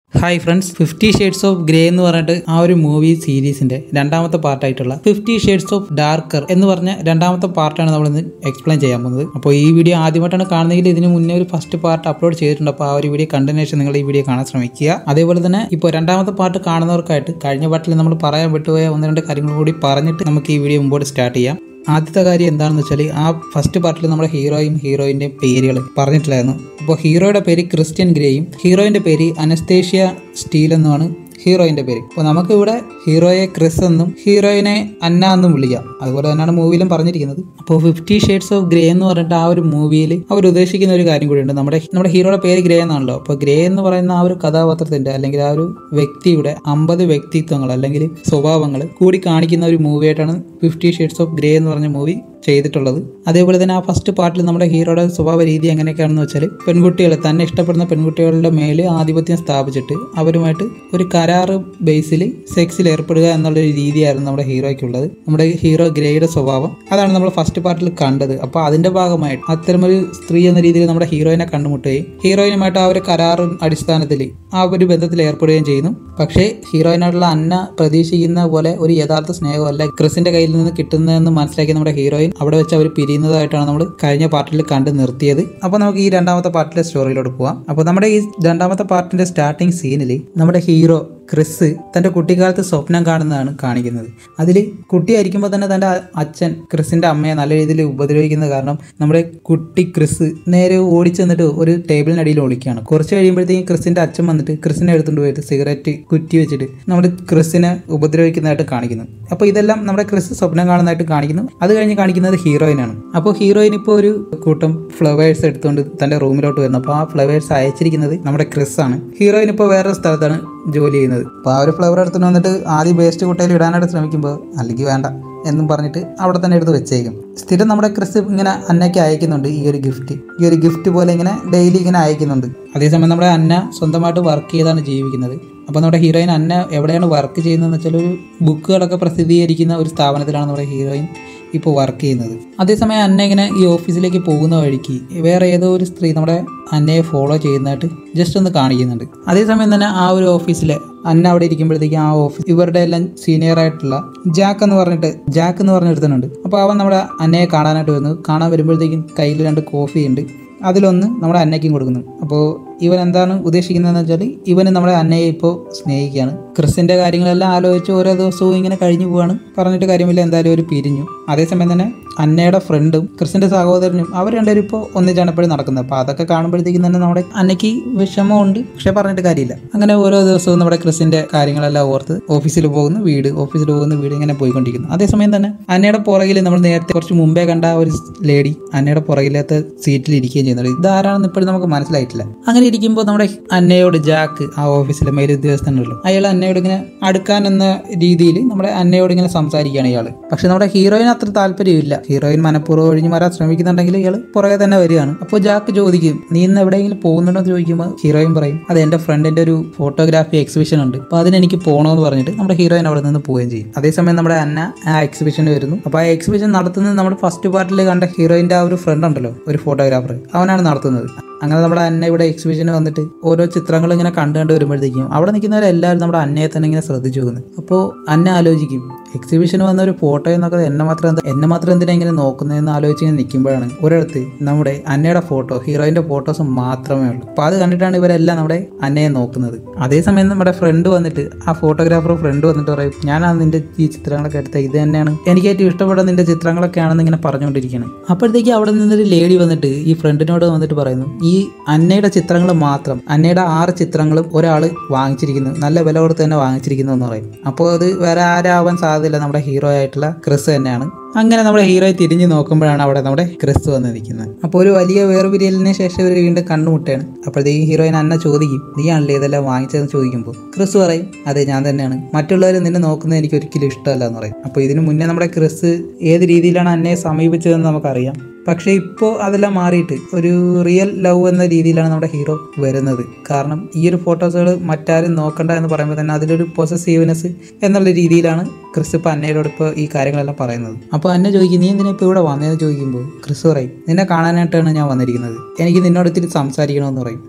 Hi friends fifty shades of grey എന്ന് പറഞ്ഞിട്ട് ആ ഒരു മൂവി സീരീസിന്റെ രണ്ടാമത്തെ പാർട്ടായിട്ടുള്ള ഫിഫ്റ്റി ഷെയ്ഡ്സ് ഓഫ് ഡാർക്കർ എന്ന് പറഞ്ഞ രണ്ടാമത്തെ പാർട്ടാണ് നമ്മൾ ഇന്ന് എക്സ്പ്ലെയിൻ ചെയ്യാൻ പോകുന്നത് അപ്പോൾ ഈ വീഡിയോ ആദ്യമായിട്ടാണ് കാണുന്നതെങ്കിൽ ഇതിന് മുന്നേ ഒരു ഫസ്റ്റ് പാർട്ട് അപ്ലോഡ് ചെയ്തിട്ടുണ്ട് അപ്പോൾ ആ ഒരു വീഡിയോ കണ്ടതിന് ശേഷം നിങ്ങൾ ഈ വീഡിയോ കാണാൻ ശ്രമിക്കുക അതേപോലെ തന്നെ ഇപ്പോൾ രണ്ടാമത്തെ പാർട്ട് കാണുന്നവർക്കായിട്ട് കഴിഞ്ഞ പാർട്ടിൽ നമ്മൾ പറയാൻ വിട്ടുപോയ ഒന്ന് രണ്ട് കാര്യങ്ങൾ കൂടി പറഞ്ഞിട്ട് നമുക്ക് ഈ വീഡിയോ മുമ്പോട്ട് സ്റ്റാർട്ട് ചെയ്യാം ആദ്യത്തെ കാര്യം എന്താണെന്ന് വെച്ചാൽ ആ ഫസ്റ്റ് പാർട്ടിൽ നമ്മുടെ ഹീറോയും ഹീറോയിൻ്റെയും പേരുകൾ പറഞ്ഞിട്ടില്ലായിരുന്നു അപ്പോൾ ഹീറോയുടെ പേര് ക്രിസ്ത്യൻ ഗ്രേയും ഹീറോയിൻ്റെ പേര് അനസ്തേഷ്യ സ്റ്റീൽ എന്നുമാണ് ഹീറോയിൻ്റെ പേര് അപ്പോൾ നമുക്കിവിടെ ഹീറോയെ ക്രിസ് എന്നും ഹീറോയിനെ അന്ന എന്നും വിളിക്കാം അതുപോലെ തന്നെയാണ് മൂവിയിലും പറഞ്ഞിരിക്കുന്നത് അപ്പോൾ ഫിഫ്റ്റി ഷെയ്ഡ്സ് ഓഫ് ഗ്രേ എന്ന് പറഞ്ഞിട്ട് ആ ഒരു മൂവിയിൽ അവർ ഉദ്ദേശിക്കുന്ന ഒരു കാര്യം കൂടിയുണ്ട് നമ്മുടെ നമ്മുടെ ഹീറോയുടെ പേര് ഗ്രേ എന്നാണല്ലോ അപ്പോൾ ഗ്രേ എന്ന് പറയുന്ന ആ ഒരു കഥാപാത്രത്തിൻ്റെ അല്ലെങ്കിൽ ആ ഒരു വ്യക്തിയുടെ അമ്പത് വ്യക്തിത്വങ്ങൾ അല്ലെങ്കിൽ സ്വഭാവങ്ങൾ കൂടി കാണിക്കുന്ന ഒരു മൂവിയായിട്ടാണ് ഫിഫ്റ്റി ഷെയ്ഡ്സ് ഓഫ് ഗ്രേ എന്ന് പറഞ്ഞ മൂവി ചെയ്തിട്ടുള്ളത് അതേപോലെ തന്നെ ആ ഫസ്റ്റ് പാർട്ടിൽ നമ്മുടെ ഹീറോയുടെ സ്വഭാവ രീതി എങ്ങനെയൊക്കെയാണെന്ന് വെച്ചാൽ പെൺകുട്ടികൾ തന്നെ ഇഷ്ടപ്പെടുന്ന പെൺകുട്ടികളുടെ മേൽ ആധിപത്യം സ്ഥാപിച്ചിട്ട് അവരുമായിട്ട് ഒരു കരാറ് ബേസിൽ സെക്സിൽ ഏർപ്പെടുക എന്നുള്ള ഒരു രീതിയായിരുന്നു നമ്മുടെ ഹീറോയ്ക്കുള്ളത് നമ്മുടെ ഹീറോ ഗ്രേയുടെ സ്വഭാവം അതാണ് നമ്മൾ ഫസ്റ്റ് പാർട്ടിൽ കണ്ടത് അപ്പോൾ അതിന്റെ ഭാഗമായിട്ട് അത്തരമൊരു സ്ത്രീ എന്ന രീതിയിൽ നമ്മുടെ ഹീറോയിനെ കണ്ടുമുട്ടുകയും ഹീറോയിനുമായിട്ട് ആ ഒരു കരാറ് അടിസ്ഥാനത്തിൽ ആ ഒരു ബന്ധത്തിൽ ഏർപ്പെടുകയും ചെയ്യുന്നു പക്ഷേ ഹീറോയിനോടുള്ള അന്ന പ്രതീക്ഷിക്കുന്ന പോലെ ഒരു യഥാർത്ഥ സ്നേഹമല്ല ക്രിസിന്റെ കയ്യിൽ നിന്ന് കിട്ടുന്നതെന്ന് മനസ്സിലാക്കി നമ്മുടെ ഹീറോയിൻ അവിടെ വെച്ച് അവർ പിരിയുന്നതായിട്ടാണ് നമ്മൾ കഴിഞ്ഞ പാർട്ടിൽ കണ്ട് നിർത്തിയത് അപ്പോൾ നമുക്ക് ഈ രണ്ടാമത്തെ പാർട്ടിലെ സ്റ്റോറിയിലോട്ട് പോവാം അപ്പോൾ നമ്മുടെ ഈ രണ്ടാമത്തെ പാർട്ടിന്റെ സ്റ്റാർട്ടിങ് സീനിൽ നമ്മുടെ ഹീറോ ക്രിസ് തൻ്റെ കുട്ടിക്കാലത്ത് സ്വപ്നം കാണുന്നതാണ് കാണിക്കുന്നത് അതിൽ കുട്ടിയായിരിക്കുമ്പോൾ തന്നെ തൻ്റെ അച്ഛൻ ക്രിസിൻ്റെ അമ്മയെ നല്ല രീതിയിൽ ഉപദ്രവിക്കുന്നത് കാരണം നമ്മുടെ കുട്ടി ക്രിസ് നേരെ ഓടിച്ചു വന്നിട്ട് ഒരു ടേബിളിനടിയിൽ ഒളിക്കുകയാണ് കുറച്ച് കഴിയുമ്പോഴത്തേക്കും ക്രിസിൻ്റെ അച്ഛൻ വന്നിട്ട് ക്രിസിനെ എടുത്തുകൊണ്ട് പോയിട്ട് സിഗരറ്റ് കുറ്റി വെച്ചിട്ട് നമ്മുടെ ക്രിസിനെ ഉപദ്രവിക്കുന്നതായിട്ട് കാണിക്കുന്നു അപ്പോൾ ഇതെല്ലാം നമ്മുടെ ക്രിസ് സ്വപ്നം കാണുന്നതായിട്ട് കാണിക്കുന്നു അത് കഴിഞ്ഞ് കാണിക്കുന്നത് ഹീറോയിനാണ് അപ്പോൾ ഹീറോയിൻ ഇപ്പോൾ ഒരു കൂട്ടം ഫ്ലവേഴ്സ് എടുത്തുകൊണ്ട് തൻ്റെ റൂമിലോട്ട് വരുന്നു അപ്പോൾ ആ ഫ്ലവേഴ്സ് അയച്ചിരിക്കുന്നത് നമ്മുടെ ക്രിസ് ആണ് ഹീറോയിൻ ഇപ്പോൾ വേറൊരു സ്ഥലത്താണ് ജോലി ചെയ്യുന്നത് അപ്പോൾ ആ ഒരു ഫ്ലവർ എടുത്തുകൊണ്ട് വന്നിട്ട് ആദ്യം വേസ്റ്റ് കുട്ടയിൽ ഇടാനായിട്ട് ശ്രമിക്കുമ്പോൾ അല്ലെങ്കിൽ വേണ്ട എന്നും പറഞ്ഞിട്ട് അവിടെ തന്നെ എടുത്ത് വെച്ചേക്കും സ്ഥിരം നമ്മുടെ ക്രിസ് ഇങ്ങനെ അന്നയ്ക്ക് അയക്കുന്നുണ്ട് ഈ ഒരു ഗിഫ്റ്റ് ഈ ഒരു ഗിഫ്റ്റ് പോലെ ഇങ്ങനെ ഡെയിലി ഇങ്ങനെ അയക്കുന്നുണ്ട് അതേസമയം നമ്മുടെ അന്ന സ്വന്തമായിട്ട് വർക്ക് ചെയ്താണ് ജീവിക്കുന്നത് അപ്പോൾ നമ്മുടെ ഹീറോയിൻ അന്ന എവിടെയാണ് വർക്ക് ചെയ്യുന്നതെന്ന് വെച്ചാൽ ഒരു ബുക്കുകളൊക്കെ പ്രസിദ്ധീകരിക്കുന്ന ഒരു സ്ഥാപനത്തിലാണ് നമ്മുടെ ഹീറോയിൻ ഇപ്പോൾ വർക്ക് ചെയ്യുന്നത് അതേസമയം അന്ന ഇങ്ങനെ ഈ ഓഫീസിലേക്ക് പോകുന്ന വഴിക്ക് വേറെ ഏതോ ഒരു സ്ത്രീ നമ്മുടെ അന്നയെ ഫോളോ ചെയ്യുന്നതായിട്ട് ജസ്റ്റ് ഒന്ന് കാണിക്കുന്നുണ്ട് അതേസമയം തന്നെ ആ ഒരു ഓഫീസിലെ അന്ന അവിടെ ഇരിക്കുമ്പോഴത്തേക്കും ആ ഓഫീസ് ഇവരുടെ എല്ലാം സീനിയർ ആയിട്ടുള്ള ജാക്ക് എന്ന് പറഞ്ഞിട്ട് ജാക്ക് എന്ന് പറഞ്ഞ ഒരുത്തനുണ്ട് അപ്പോൾ അവൻ നമ്മുടെ അന്നയെ കാണാനായിട്ട് വരുന്നു കാണാൻ വരുമ്പോഴത്തേക്കും കയ്യിൽ രണ്ട് കോഫി ഉണ്ട് അതിലൊന്ന് നമ്മുടെ അന്നയ്ക്കും കൊടുക്കുന്നു അപ്പോൾ ഇവൻ എന്താണ് ഉദ്ദേശിക്കുന്നതെന്ന് വെച്ചാൽ ഇവന് നമ്മുടെ അന്നയെ ഇപ്പോൾ സ്നേഹിക്കുകയാണ് ക്രിസിൻ്റെ കാര്യങ്ങളെല്ലാം ആലോചിച്ച് ഓരോ ദിവസവും ഇങ്ങനെ കഴിഞ്ഞു പോവാണ് പറഞ്ഞിട്ട് കാര്യമില്ല എന്തായാലും ഒരു പിരിഞ്ഞു അതേസമയം തന്നെ അന്നയുടെ ഫ്രണ്ടും ക്രിസിൻ്റെ സഹോദരനും അവർ രണ്ടുപേരും ഇപ്പോൾ ഒന്നിച്ചാണ് എപ്പോഴും നടക്കുന്നത് അപ്പോൾ അതൊക്കെ കാണുമ്പോഴത്തേക്കും തന്നെ നമ്മുടെ അന്നയ്ക്ക് വിഷമമുണ്ട് പക്ഷേ പറഞ്ഞിട്ട് കാര്യമില്ല അങ്ങനെ ഓരോ ദിവസവും നമ്മുടെ ക്രിസിൻ്റെ കാര്യങ്ങളെല്ലാം ഓർത്ത് ഓഫീസിൽ പോകുന്നു വീട് ഓഫീസിൽ പോകുന്ന വീട് ഇങ്ങനെ പോയിക്കൊണ്ടിരിക്കുന്നു അതേസമയം തന്നെ അന്നയുടെ പുറകിൽ നമ്മൾ നേരത്തെ കുറച്ച് മുമ്പേ കണ്ട ആ ഒരു ലേഡി അന്നയുടെ പുറകിലത്തെ സീറ്റിൽ ഇരിക്കുകയും ചെയ്യുന്നുണ്ട് ഇതാരാണെന്ന് ഇപ്പോഴും നമുക്ക് മനസ്സിലായിട്ടില്ല അങ്ങനെ ഇരിക്കുമ്പോൾ നമ്മുടെ അന്നയോട് ജാക്ക് ആ ഓഫീസിലെ മേലുദ്യോഗസ്ഥനുണ്ടല്ലോ അയാൾ അന്നയോട് ഇങ്ങനെ അടുക്കാൻ എന്ന രീതിയിൽ നമ്മുടെ അന്നയോട് ഇങ്ങനെ സംസാരിക്കുകയാണ് ഇയാൾ പക്ഷെ നമ്മുടെ ഹീറോയിന് അത്ര താല്പര്യമില്ല ഹീറോയിൻ മനഃപൂർവ്വം ഒഴിഞ്ഞു മാറാൻ ശ്രമിക്കുന്നുണ്ടെങ്കിൽ ഇയാൾ പുറകെ തന്നെ വരികയാണ് അപ്പോൾ ജാക്ക് ചോദിക്കും നീ ഇന്ന് എവിടെയെങ്കിലും പോകുന്നുണ്ടോ എന്ന് ചോദിക്കുമ്പോൾ ഹീറോയിൻ പറയും അത് എൻ്റെ ഫ്രണ്ടിൻ്റെ ഒരു ഫോട്ടോഗ്രാഫി എക്സിബിഷൻ ഉണ്ട് അപ്പോൾ അതിനെനിക്ക് പോകണമെന്ന് പറഞ്ഞിട്ട് നമ്മുടെ ഹീറോയിൻ അവിടെ നിന്ന് പോവുകയും ചെയ്യും അതേസമയം നമ്മുടെ അന്ന ആ എക്സിബിഷന് വരുന്നു അപ്പോൾ ആ എക്സിബിഷൻ നടത്തുന്നത് നമ്മുടെ ഫസ്റ്റ് പാർട്ടിൽ കണ്ട ഹീറോയിൻ്റെ ആ ഒരു ഫ്രണ്ട് ഉണ്ടല്ലോ ഒരു ഫോട്ടോഗ്രാഫർ അവനാണ് നടത്തുന്നത് അങ്ങനെ നമ്മുടെ അന്ന ഇവിടെ എക്സിബിഷന് വന്നിട്ട് ഓരോ ചിത്രങ്ങൾ ഇങ്ങനെ കണ്ടു കണ്ട് വരുമ്പോഴത്തേക്കും അവിടെ നിൽക്കുന്നവരെല്ലാവരും നമ്മുടെ അന്നയെ തന്നെ ഇങ്ങനെ ശ്രദ്ധിച്ചു പോകുന്നു അപ്പോൾ അന്ന ആലോചിക്കും എക്സിബിഷന് വന്ന ഒരു ഫോട്ടോ എന്നൊക്കെ എന്നെ മാത്രം എന്താ എന്നെ മാത്രം എന്തിനാ ഇങ്ങനെ നോക്കുന്നതെന്ന് ആലോചിച്ച് ഇങ്ങനെ നിൽക്കുമ്പോഴാണ് ഒരിടത്ത് നമ്മുടെ അന്നയുടെ ഫോട്ടോ ഹീറോയിൻ്റെ ഫോട്ടോസ് മാത്രമേ ഉള്ളൂ അപ്പോൾ അത് കണ്ടിട്ടാണ് ഇവരെല്ലാം നമ്മുടെ അന്നയെ നോക്കുന്നത് അതേസമയം നമ്മുടെ ഫ്രണ്ട് വന്നിട്ട് ആ ഫോട്ടോഗ്രാഫർ ഫ്രണ്ട് വന്നിട്ട് പറയും ഞാനാണ് നിന്റെ ഈ ചിത്രങ്ങളൊക്കെ എടുത്തത് ഇത് തന്നെയാണ് എനിക്ക് ഏറ്റവും ഇഷ്ടപ്പെട്ട നിന്റെ ചിത്രങ്ങളൊക്കെ ആണെന്ന് ഇങ്ങനെ പറഞ്ഞുകൊണ്ടിരിക്കുകയാണ് അപ്പോഴത്തേക്ക് അവിടെ നിന്നൊരു ലേഡി വന്നിട്ട് ഈ ഫ്രണ്ടിനോട് വന്നിട്ട് പറയുന്നു ഈ അന്നയുടെ ചിത്രങ്ങൾ മാത്രം അന്നയുടെ ആറ് ചിത്രങ്ങളും ഒരാൾ വാങ്ങിച്ചിരിക്കുന്നു നല്ല വില കൊടുത്ത് തന്നെ വാങ്ങിച്ചിരിക്കുന്നു എന്ന് പറയും അപ്പോൾ അത് വേറെ ആരാവാൻ സാധ്യതയില്ല നമ്മുടെ ഹീറോ ആയിട്ടുള്ള ക്രിസ് തന്നെയാണ് അങ്ങനെ നമ്മുടെ ഹീറോയെ തിരിഞ്ഞു നോക്കുമ്പോഴാണ് അവിടെ നമ്മുടെ ക്രിസ് വന്ന് നിൽക്കുന്നത് അപ്പോൾ ഒരു വലിയ വേർപിരിയലിന് ശേഷം ഇവർ വീണ്ടും കണ്ടുമുട്ടുകയാണ് അപ്പോഴത്തേക്കും ഹീറോയിൻ അന്ന ചോദിക്കും നീയാണല്ലേ ഇതെല്ലാം വാങ്ങിച്ചതെന്ന് ചോദിക്കുമ്പോൾ ക്രിസ് പറയും അതെ ഞാൻ തന്നെയാണ് മറ്റുള്ളവർ നിന്നെ നോക്കുന്നത് എനിക്ക് ഒരിക്കലും ഇഷ്ടമല്ല എന്ന് പറയും അപ്പോൾ ഇതിനു മുന്നേ നമ്മുടെ ക്രിസ് ഏത് രീതിയിലാണ് അന്നയെ സമീപിച്ചതെന്ന് നമുക്കറിയാം പക്ഷേ ഇപ്പോൾ അതെല്ലാം മാറിയിട്ട് ഒരു റിയൽ ലവ് എന്ന രീതിയിലാണ് നമ്മുടെ ഹീറോ വരുന്നത് കാരണം ഈ ഒരു ഫോട്ടോസുകൾ മറ്റാരും നോക്കണ്ട എന്ന് പറയുമ്പോൾ തന്നെ അതിലൊരു പൊസസീവ്നെസ് എന്നുള്ള രീതിയിലാണ് ക്രിസ് ഇപ്പോൾ അന്നയോട് ഇപ്പോൾ ഈ കാര്യങ്ങളെല്ലാം പറയുന്നത് അപ്പോൾ അന്ന ചോദിക്കും നീ എന്തിനാ ഇപ്പോൾ ഇവിടെ വന്നതെന്ന് ചോദിക്കുമ്പോൾ ക്രിസ് പറയും നിന്നെ കാണാനായിട്ടാണ് ഞാൻ വന്നിരിക്കുന്നത് എനിക്ക് നിന്നോട് ഇത്തിരി സംസാരിക്കണമെന്ന് പറയും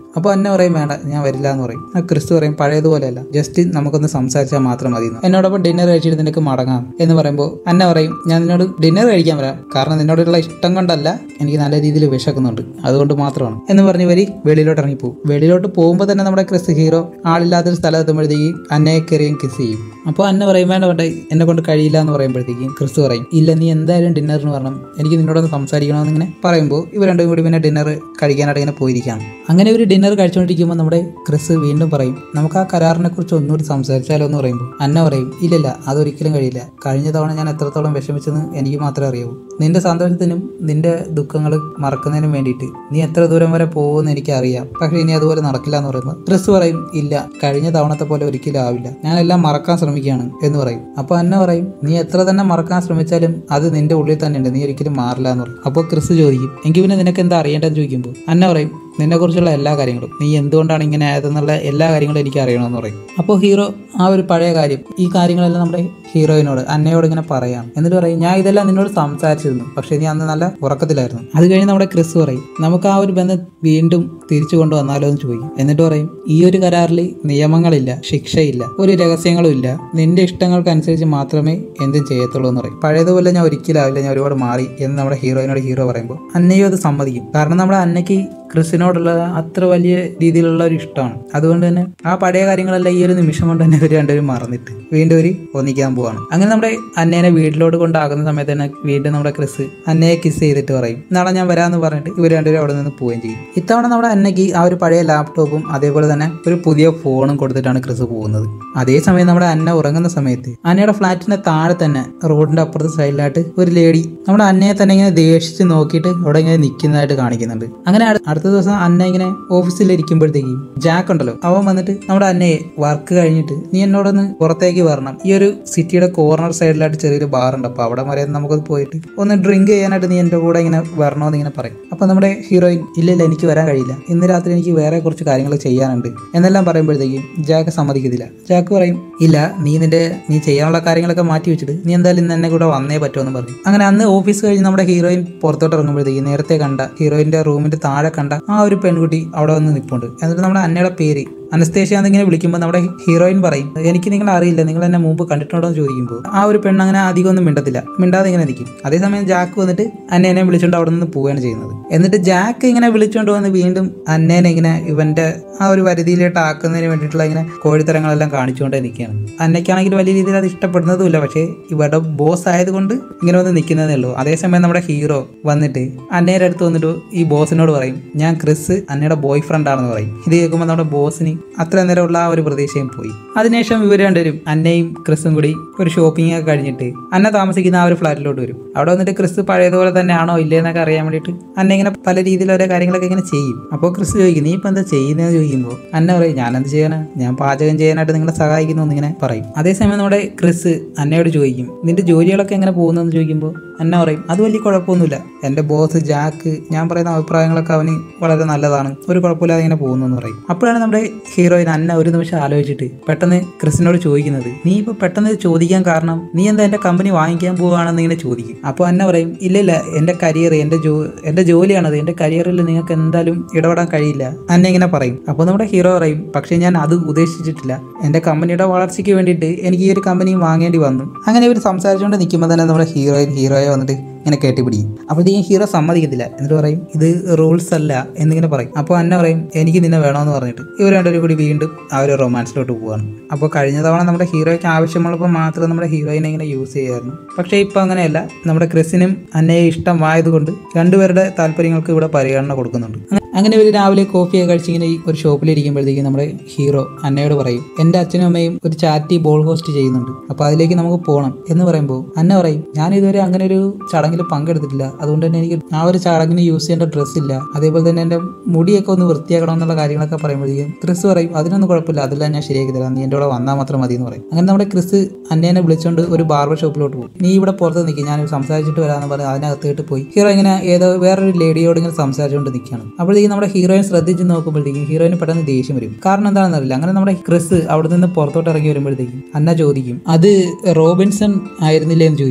അപ്പോൾ അന്ന പറയും വേണ്ട ഞാൻ വരില്ല എന്ന് പറയും ആ ക്രിസ്തു പറയും പഴയതുപോലെയല്ല ജസ്റ്റ് നമുക്കൊന്ന് സംസാരിച്ചാൽ മാത്രം മതി എന്ന്. എന്നോടൊപ്പം ഡിന്നർ കഴിച്ചിട്ട് നിനക്ക് മടങ്ങാം എന്ന് പറയുമ്പോൾ അന്ന പറയും ഞാൻ നിന്നോട് ഡിന്നർ കഴിക്കാൻ വരാം കാരണം നിന്നോടുള്ള ഇഷ്ടം കൊണ്ടല്ല എനിക്ക് നല്ല രീതിയിൽ വിശക്കുന്നുണ്ട് അതുകൊണ്ട് മാത്രമാണ് എന്ന് പറഞ്ഞ് വരി വെളിയിലോട്ട് ഇറങ്ങിപ്പോകും വെളിയിലോട്ട് പോകുമ്പോൾ തന്നെ നമ്മുടെ ക്രിസ് ഹീറോ ആളില്ലാത്തൊരു സ്ഥലം എത്തുമ്പോഴത്തേക്ക് അന്നയെ കയറിയും കിസ് ചെയ്യും അപ്പോൾ അന്ന പറയും വേണ്ട വേണ്ട എന്നെ കൊണ്ട് കഴിയില്ല എന്ന് പറയുമ്പോഴത്തേക്കും ക്രിസ് പറയും ഇല്ല നീ എന്തായാലും ഡിന്നറിന് വരണം എനിക്ക് നിന്നോടൊന്ന് സംസാരിക്കണമെന്ന് ഇങ്ങനെ പറയുമ്പോൾ ഇവർ രണ്ടും കൂടി പിന്നെ ഡിന്നർ കഴിക്കാനായിട്ട് ഇങ്ങനെ പോയിരിക്കുകയാണ് അങ്ങനെ ഒരു ഡിന്നർ കഴിച്ചുകൊണ്ടിരിക്കുമ്പോൾ നമ്മുടെ ക്രിസ് വീണ്ടും പറയും നമുക്ക് ആ കരാറിനെ കുറിച്ച് ഒന്നുകൂടി സംസാരിച്ചാലോ എന്ന് പറയുമ്പോൾ അന്ന പറയും ഇല്ലില്ല അതൊരിക്കലും കഴിയില്ല കഴിഞ്ഞ തവണ ഞാൻ എത്രത്തോളം വിഷമിച്ചെന്ന് എനിക്ക് മാത്രമേ അറിയാവൂ നിന്റെ സന്തോഷത്തിനും നിന്റെ ദുഃഖങ്ങൾ മറക്കുന്നതിനും വേണ്ടിയിട്ട് നീ എത്ര ദൂരം വരെ പോകുമെന്ന് എനിക്ക് അറിയാം പക്ഷേ ഇനി അതുപോലെ നടക്കില്ല എന്ന് പറയുമ്പോൾ ക്രിസ് പറയും ഇല്ല കഴിഞ്ഞ തവണത്തെ പോലെ ഒരിക്കലും ആവില്ല ഞാനെല്ലാം മറക്കാൻ ശ്രമിക്കുകയാണ് എന്ന് പറയും അപ്പോൾ അന്ന പറയും നീ എത്ര തന്നെ മറക്കാൻ ശ്രമിച്ചാലും അത് നിന്റെ ഉള്ളിൽ തന്നെ ഉണ്ട് നീ ഒരിക്കലും മാറില്ല എന്ന് പറയും അപ്പോൾ ക്രിസ് ചോദിക്കും എങ്കിൽ പിന്നെ നിനക്ക് എന്താ അറിയേണ്ടതെന്ന് ചോദിക്കുമ്പോൾ അന്ന പറയും നിന്നെക്കുറിച്ചുള്ള എല്ലാ കാര്യങ്ങളും നീ എന്തുകൊണ്ടാണ് ഇങ്ങനെ ആയതെന്നുള്ള എല്ലാ കാര്യങ്ങളും എനിക്ക് അറിയണമെന്ന് പറയും അപ്പോൾ ഹീറോ ആ ഒരു പഴയ കാര്യം ഈ കാര്യങ്ങളെല്ലാം നമ്മുടെ ഹീറോയിനോട് അന്നയോട് ഇങ്ങനെ പറയാം എന്നിട്ട് പറയും ഞാൻ ഇതെല്ലാം നിന്നോട് സംസാരിച്ചിരുന്നു പക്ഷേ നീ അന്ന് നല്ല ഉറക്കത്തിലായിരുന്നു അത് കഴിഞ്ഞ് നമ്മുടെ ക്രിസ് പറയും നമുക്ക് ആ ഒരു ബന്ധം വീണ്ടും തിരിച്ചു കൊണ്ടുവന്നാലോ എന്ന് ചോദിക്കും എന്നിട്ട് പറയും ഈ ഒരു കരാറിൽ നിയമങ്ങളില്ല ശിക്ഷയില്ല ഒരു രഹസ്യങ്ങളും ഇല്ല നിന്റെ ഇഷ്ടങ്ങൾക്കനുസരിച്ച് മാത്രമേ എന്തും ചെയ്യത്തുള്ളൂ എന്ന് പറയും പഴയതുപോലെ ഞാൻ ഒരിക്കലാവില്ല ഞാൻ ഒരുപാട് മാറി എന്ന് നമ്മുടെ ഹീറോയിനോട് ഹീറോ പറയുമ്പോൾ അന്നയും അത് സമ്മതിക്കും കാരണം നമ്മുടെ അന്നയ്ക്ക് ക്രിസിനോടുള്ള അത്ര വലിയ രീതിയിലുള്ള ഒരു ഇഷ്ടമാണ് അതുകൊണ്ട് തന്നെ ആ പഴയ കാര്യങ്ങളെല്ലാം ഈ ഒരു നിമിഷം കൊണ്ട് തന്നെ ഇവർ രണ്ടുപേരും മറന്നിട്ട് വീണ്ടും ഒരു ഒന്നിക്കാൻ പോവാണ് അങ്ങനെ നമ്മുടെ അന്നേനെ വീട്ടിലോട്ട് കൊണ്ടാകുന്ന സമയത്ത് തന്നെ വീണ്ടും നമ്മുടെ ക്രിസ് അന്നയെ കിസ് ചെയ്തിട്ട് പറയും നാളെ ഞാൻ വരാമെന്ന് പറഞ്ഞിട്ട് ഇവർ രണ്ടുപേരും അവിടെ നിന്ന് പോവുകയും ചെയ്യും ഇത്തവണ നമ്മുടെ അന്നയ്ക്ക് ആ ഒരു പഴയ ലാപ്ടോപ്പും അതേപോലെ തന്നെ ഒരു പുതിയ ഫോണും കൊടുത്തിട്ടാണ് ക്രിസ് പോകുന്നത് അതേസമയം നമ്മുടെ അന്ന ഉറങ്ങുന്ന സമയത്ത് അന്നയുടെ ഫ്ലാറ്റിന്റെ താഴെ തന്നെ റോഡിന്റെ അപ്പുറത്തെ സൈഡിലായിട്ട് ഒരു ലേഡി നമ്മുടെ അന്നയെ തന്നെ ഇങ്ങനെ ദേഷിച്ച് നോക്കിയിട്ട് അവിടെ ഇങ്ങനെ നിൽക്കുന്നതായിട്ട് കാണിക്കുന്നുണ്ട് അങ്ങനെ അടു- അടുത്ത ദിവസം അന്ന ഇങ്ങനെ ഓഫീസിൽ ഇരിക്കുമ്പോഴത്തേക്കും ജാക്ക് ഉണ്ടല്ലോ അവൻ വന്നിട്ട് നമ്മുടെ അന്നയെ വർക്ക് കഴിഞ്ഞിട്ട് നീ എന്നോടൊന്ന് പുറത്തേക്ക് വരണം ഈ ഒരു സിറ്റിയുടെ കോർണർ സൈഡിലായിട്ട് ചെറിയൊരു ബാർ ഉണ്ട് അപ്പോൾ അവിടെ വരെ നമുക്കത് പോയിട്ട് ഒന്ന് ഡ്രിങ്ക് ചെയ്യാനായിട്ട് നീ എൻ്റെ കൂടെ ഇങ്ങനെ വരണമെന്ന് ഇങ്ങനെ പറയും അപ്പോൾ നമ്മുടെ ഹീറോയിൻ ഇല്ല ഇല്ല എനിക്ക് വരാൻ കഴിയില്ല ഇന്ന് രാത്രി എനിക്ക് വേറെ കുറച്ച് കാര്യങ്ങൾ ചെയ്യാനുണ്ട് എന്നെല്ലാം പറയുമ്പോഴത്തേക്കും ജാക്ക് സമ്മതിക്കത്തില്ല ജാക്ക് പറയും ഇല്ല നീ നിന്റെ നീ ചെയ്യാനുള്ള കാര്യങ്ങളൊക്കെ മാറ്റി വെച്ചിട്ട് നീ എന്തായാലും ഇന്ന് എന്നെ കൂടെ വന്നേ പറ്റുമെന്ന് പറയും അങ്ങനെ അന്ന് ഓഫീസ് കഴിഞ്ഞ് നമ്മുടെ ഹീറോയിൻ പുറത്തോട്ട് ഇറങ്ങുമ്പോഴത്തേക്കും നേരത്തെ കണ്ട ഹീറോയിൻ്റെ റൂമിൻ്റെ താഴെ കണ്ട ആ ഒരു പെൺകുട്ടി അവിടെ വന്ന് നിൽപ്പുണ്ട് എന്നിട്ട് നമ്മുടെ അന്നയുടെ പേര് അനസ്തേഷ്യ എന്നിങ്ങനെ വിളിക്കുമ്പോൾ നമ്മുടെ ഹീറോയിൻ പറയും എനിക്ക് നിങ്ങളെ അറിയില്ല നിങ്ങൾ എന്നെ മുമ്പ് കണ്ടിട്ടുണ്ടോ എന്ന് ചോദിക്കുമ്പോൾ ആ ഒരു പെണ്ണ് അങ്ങനെ അധികം ഒന്നും മിണ്ടത്തില്ല മിണ്ടാതെ ഇങ്ങനെ നിൽക്കും അതേസമയം ജാക്ക് വന്നിട്ട് അന്നേനെ വിളിച്ചുകൊണ്ട് അവിടെ നിന്ന് പോവുകയാണ് ചെയ്യുന്നത് എന്നിട്ട് ജാക്ക് ഇങ്ങനെ വിളിച്ചുകൊണ്ട് വന്ന് വീണ്ടും അന്നേനെ ഇങ്ങനെ ഇവന്റെ ആ ഒരു പരിധിയിലോട്ട് ആക്കുന്നതിന് വേണ്ടിയിട്ടുള്ള ഇങ്ങനെ കോഴിത്തരങ്ങളെല്ലാം കാണിച്ചുകൊണ്ടേ നിൽക്കുകയാണ് അന്നയ്ക്കാണെങ്കിൽ വലിയ രീതിയിൽ അത് ഇഷ്ടപ്പെടുന്നതുമില്ല പക്ഷേ ഇവരുടെ ബോസ് ആയതുകൊണ്ട് ഇങ്ങനെ വന്ന് നിൽക്കുന്നതേ ഉള്ളൂ അതേസമയം നമ്മുടെ ഹീറോ വന്നിട്ട് അന്നയുടെ അടുത്ത് വന്നിട്ട് ഈ ബോസിനോട് പറയും ഞാൻ ക്രിസ് അന്നയുടെ ബോയ് ഫ്രണ്ട് ആണെന്ന് പറയും ഇത് കേൾക്കുമ്പോൾ നമ്മുടെ ബോസിന് അത്ര നേരമുള്ള ആ ഒരു പ്രതീക്ഷയും പോയി അതിനുശേഷം ഇവർ രണ്ടുപേരും അന്നയും ക്രിസും കൂടി ഒരു ഷോപ്പിംഗ് ഒക്കെ കഴിഞ്ഞിട്ട് അന്ന താമസിക്കുന്ന ആ ഒരു ഫ്ലാറ്റിലോട്ട് വരും അവിടെ വന്നിട്ട് ക്രിസ് പഴയതുപോലെ തന്നെയാണോ ഇല്ലേ എന്നൊക്കെ അറിയാൻ വേണ്ടിയിട്ട് അന്ന ഇങ്ങനെ പല രീതിയിൽ ഓരോ കാര്യങ്ങളൊക്കെ ഇങ്ങനെ ചെയ്യും അപ്പോൾ ക്രിസ് ചോദിക്കും നീ ഇപ്പം എന്താ ചെയ്യുന്നതെന്ന് ചോദിക്കുമ്പോൾ അന്ന പറയും ഞാൻ എന്ത് ചെയ്യാനാ ഞാൻ പാചകം ചെയ്യാനായിട്ട് നിങ്ങളെ സഹായിക്കുന്നു എന്നിങ്ങനെ പറയും അതേസമയം നമ്മുടെ ക്രിസ് അന്നയോട് ചോദിക്കും നിന്റെ ജോലികളൊക്കെ എങ്ങനെ പോകുന്നതെന്ന് ചോദിക്കുമ്പോൾ അന്ന പറയും അത് വലിയ കുഴപ്പമൊന്നുമില്ല എൻ്റെ ബോസ് ജാക്ക് ഞാൻ പറയുന്ന അഭിപ്രായങ്ങളൊക്കെ അവന് വളരെ നല്ലതാണ് ഒരു കുഴപ്പമില്ലാതെ ഇങ്ങനെ പോകുന്നു എന്ന് പറയും അപ്പോഴാണ് നമ്മുടെ ഹീറോയിൻ അന്ന ഒരു നിമിഷം ആലോചിച്ചിട്ട് പെട്ടെന്ന് ക്രിസിനോട് ചോദിക്കുന്നത് നീ ഇപ്പോൾ പെട്ടെന്ന് ഇത് ചോദിക്കാൻ കാരണം നീ എന്താ എൻ്റെ കമ്പനി വാങ്ങിക്കാൻ പോവുകയാണെന്ന് ഇങ്ങനെ ചോദിക്കും അപ്പോൾ അന്ന പറയും ഇല്ല ഇല്ല എൻ്റെ കരിയർ എൻ്റെ ജോ എൻ്റെ ജോലിയാണത് എൻ്റെ കരിയറിൽ നിങ്ങൾക്ക് എന്തായാലും ഇടപെടാൻ കഴിയില്ല അന്ന ഇങ്ങനെ പറയും അപ്പോൾ നമ്മുടെ ഹീറോ പറയും പക്ഷേ ഞാൻ അത് ഉദ്ദേശിച്ചിട്ടില്ല എൻ്റെ കമ്പനിയുടെ വളർച്ചയ്ക്ക് വേണ്ടിയിട്ട് എനിക്ക് ഈ ഒരു കമ്പനി വാങ്ങേണ്ടി വന്നു അങ്ങനെ ഇവർ സംസാരിച്ചുകൊണ്ട് നിൽക്കുമ്പോൾ തന്നെ നമ്മുടെ ഹീറോയിൻ ഹീറോയെ വന്നിട്ട് ഇങ്ങനെ കെട്ടിപ്പിടിക്കും അപ്പോഴത്തേക്കും ഹീറോ സമ്മതിക്കത്തില്ല എന്നിട്ട് പറയും ഇത് റൂൾസ് അല്ല എന്നിങ്ങനെ പറയും അപ്പോൾ അന്ന പറയും എനിക്ക് നിന്നെ വേണമെന്ന് പറഞ്ഞിട്ട് ഇവർ രണ്ടുപേരും കൂടി വീണ്ടും ആ ഒരു റൊമാൻസിലോട്ട് പോവാണ് അപ്പോൾ കഴിഞ്ഞ തവണ നമ്മുടെ ഹീറോയ്ക്ക് ആവശ്യമുള്ളപ്പോൾ മാത്രം നമ്മുടെ ഹീറോയിനെ ഇങ്ങനെ യൂസ് ചെയ്യായിരുന്നു പക്ഷേ ഇപ്പോൾ അങ്ങനെയല്ല നമ്മുടെ ക്രിസിനും അന്നയെ ഇഷ്ടമായതുകൊണ്ട് രണ്ടുപേരുടെ താല്പര്യങ്ങൾക്ക് ഇവിടെ പരിഗണന കൊടുക്കുന്നുണ്ട് അങ്ങനെ- അങ്ങനെ ഇവർ രാവിലെ കോഫിയൊക്കെ കഴിച്ച് ഇങ്ങനെ ഈ ഒരു ഷോപ്പിലിരിക്കുമ്പോഴത്തേക്കും നമ്മുടെ ഹീറോ അന്നയോട് പറയും എൻ്റെ അച്ഛനും അമ്മയും ഒരു ചാറ്റി ബോൾ ഹോസ്റ്റ് ചെയ്യുന്നുണ്ട് അപ്പോൾ അതിലേക്ക് നമുക്ക് പോകണം എന്ന് പറയുമ്പോൾ അന്ന പറയും ഞാൻ ഇതുവരെ അങ്ങനെ ഒരു ചടങ്ങിൽ പങ്കെടുത്തിട്ടില്ല അതുകൊണ്ട് തന്നെ എനിക്ക് ആ ഒരു ചടങ്ങിന് യൂസ് ചെയ്യേണ്ട ഡ്രസ്സ് ഇല്ല അതേപോലെ തന്നെ എൻ്റെ മുടിയൊക്കെ ഒന്ന് വൃത്തിയാക്കണം എന്നുള്ള കാര്യങ്ങളൊക്കെ പറയുമ്പോഴത്തേക്കും ക്രിസ് പറയും അതിനൊന്നും കുഴപ്പമില്ല അതെല്ലാം ഞാൻ ശരിയാക്കി തരാം നീ എൻ്റെ കൂടെ വന്നാൽ മാത്രം മതി എന്ന് പറയും അങ്ങനെ നമ്മുടെ ക്രിസ് അന്നേനെ വിളിച്ചുകൊണ്ട് ഒരു ബാർബർ ഷോപ്പിലോട്ട് പോകും നീ ഇവിടെ പുറത്ത് നിൽക്കും ഞാൻ സംസാരിച്ചിട്ട് വരാമെന്ന് പറഞ്ഞ് അതിനകത്തേട്ട് പോയി ഹീറോ ഇങ്ങനെ ഏതോ വേറൊരു ലേഡിയോട് ഇങ്ങനെ സംസാരിച്ചുകൊണ്ട് നിൽക്കുകയാണ് അപ്പോഴത്തേക്കും നമ്മുടെ ഹീറോയിൻ ശ്രദ്ധിച്ച് നോക്കുമ്പോഴത്തേക്കും ഹീറോയിന് പെട്ടെന്ന് ദേഷ്യം വരും കാരണം എന്താണെന്ന് അറിയില്ല അങ്ങനെ നമ്മുടെ ക്രിസ് അവിടെ നിന്ന് പുറത്തോട്ട് ഇറങ്ങി വരുമ്പോഴത്തേക്കും അന്ന ചോദിക്കും അത് റോബിൻസൺ ആയിരുന്നില്ലേ എന്ന് ചോദിക്കും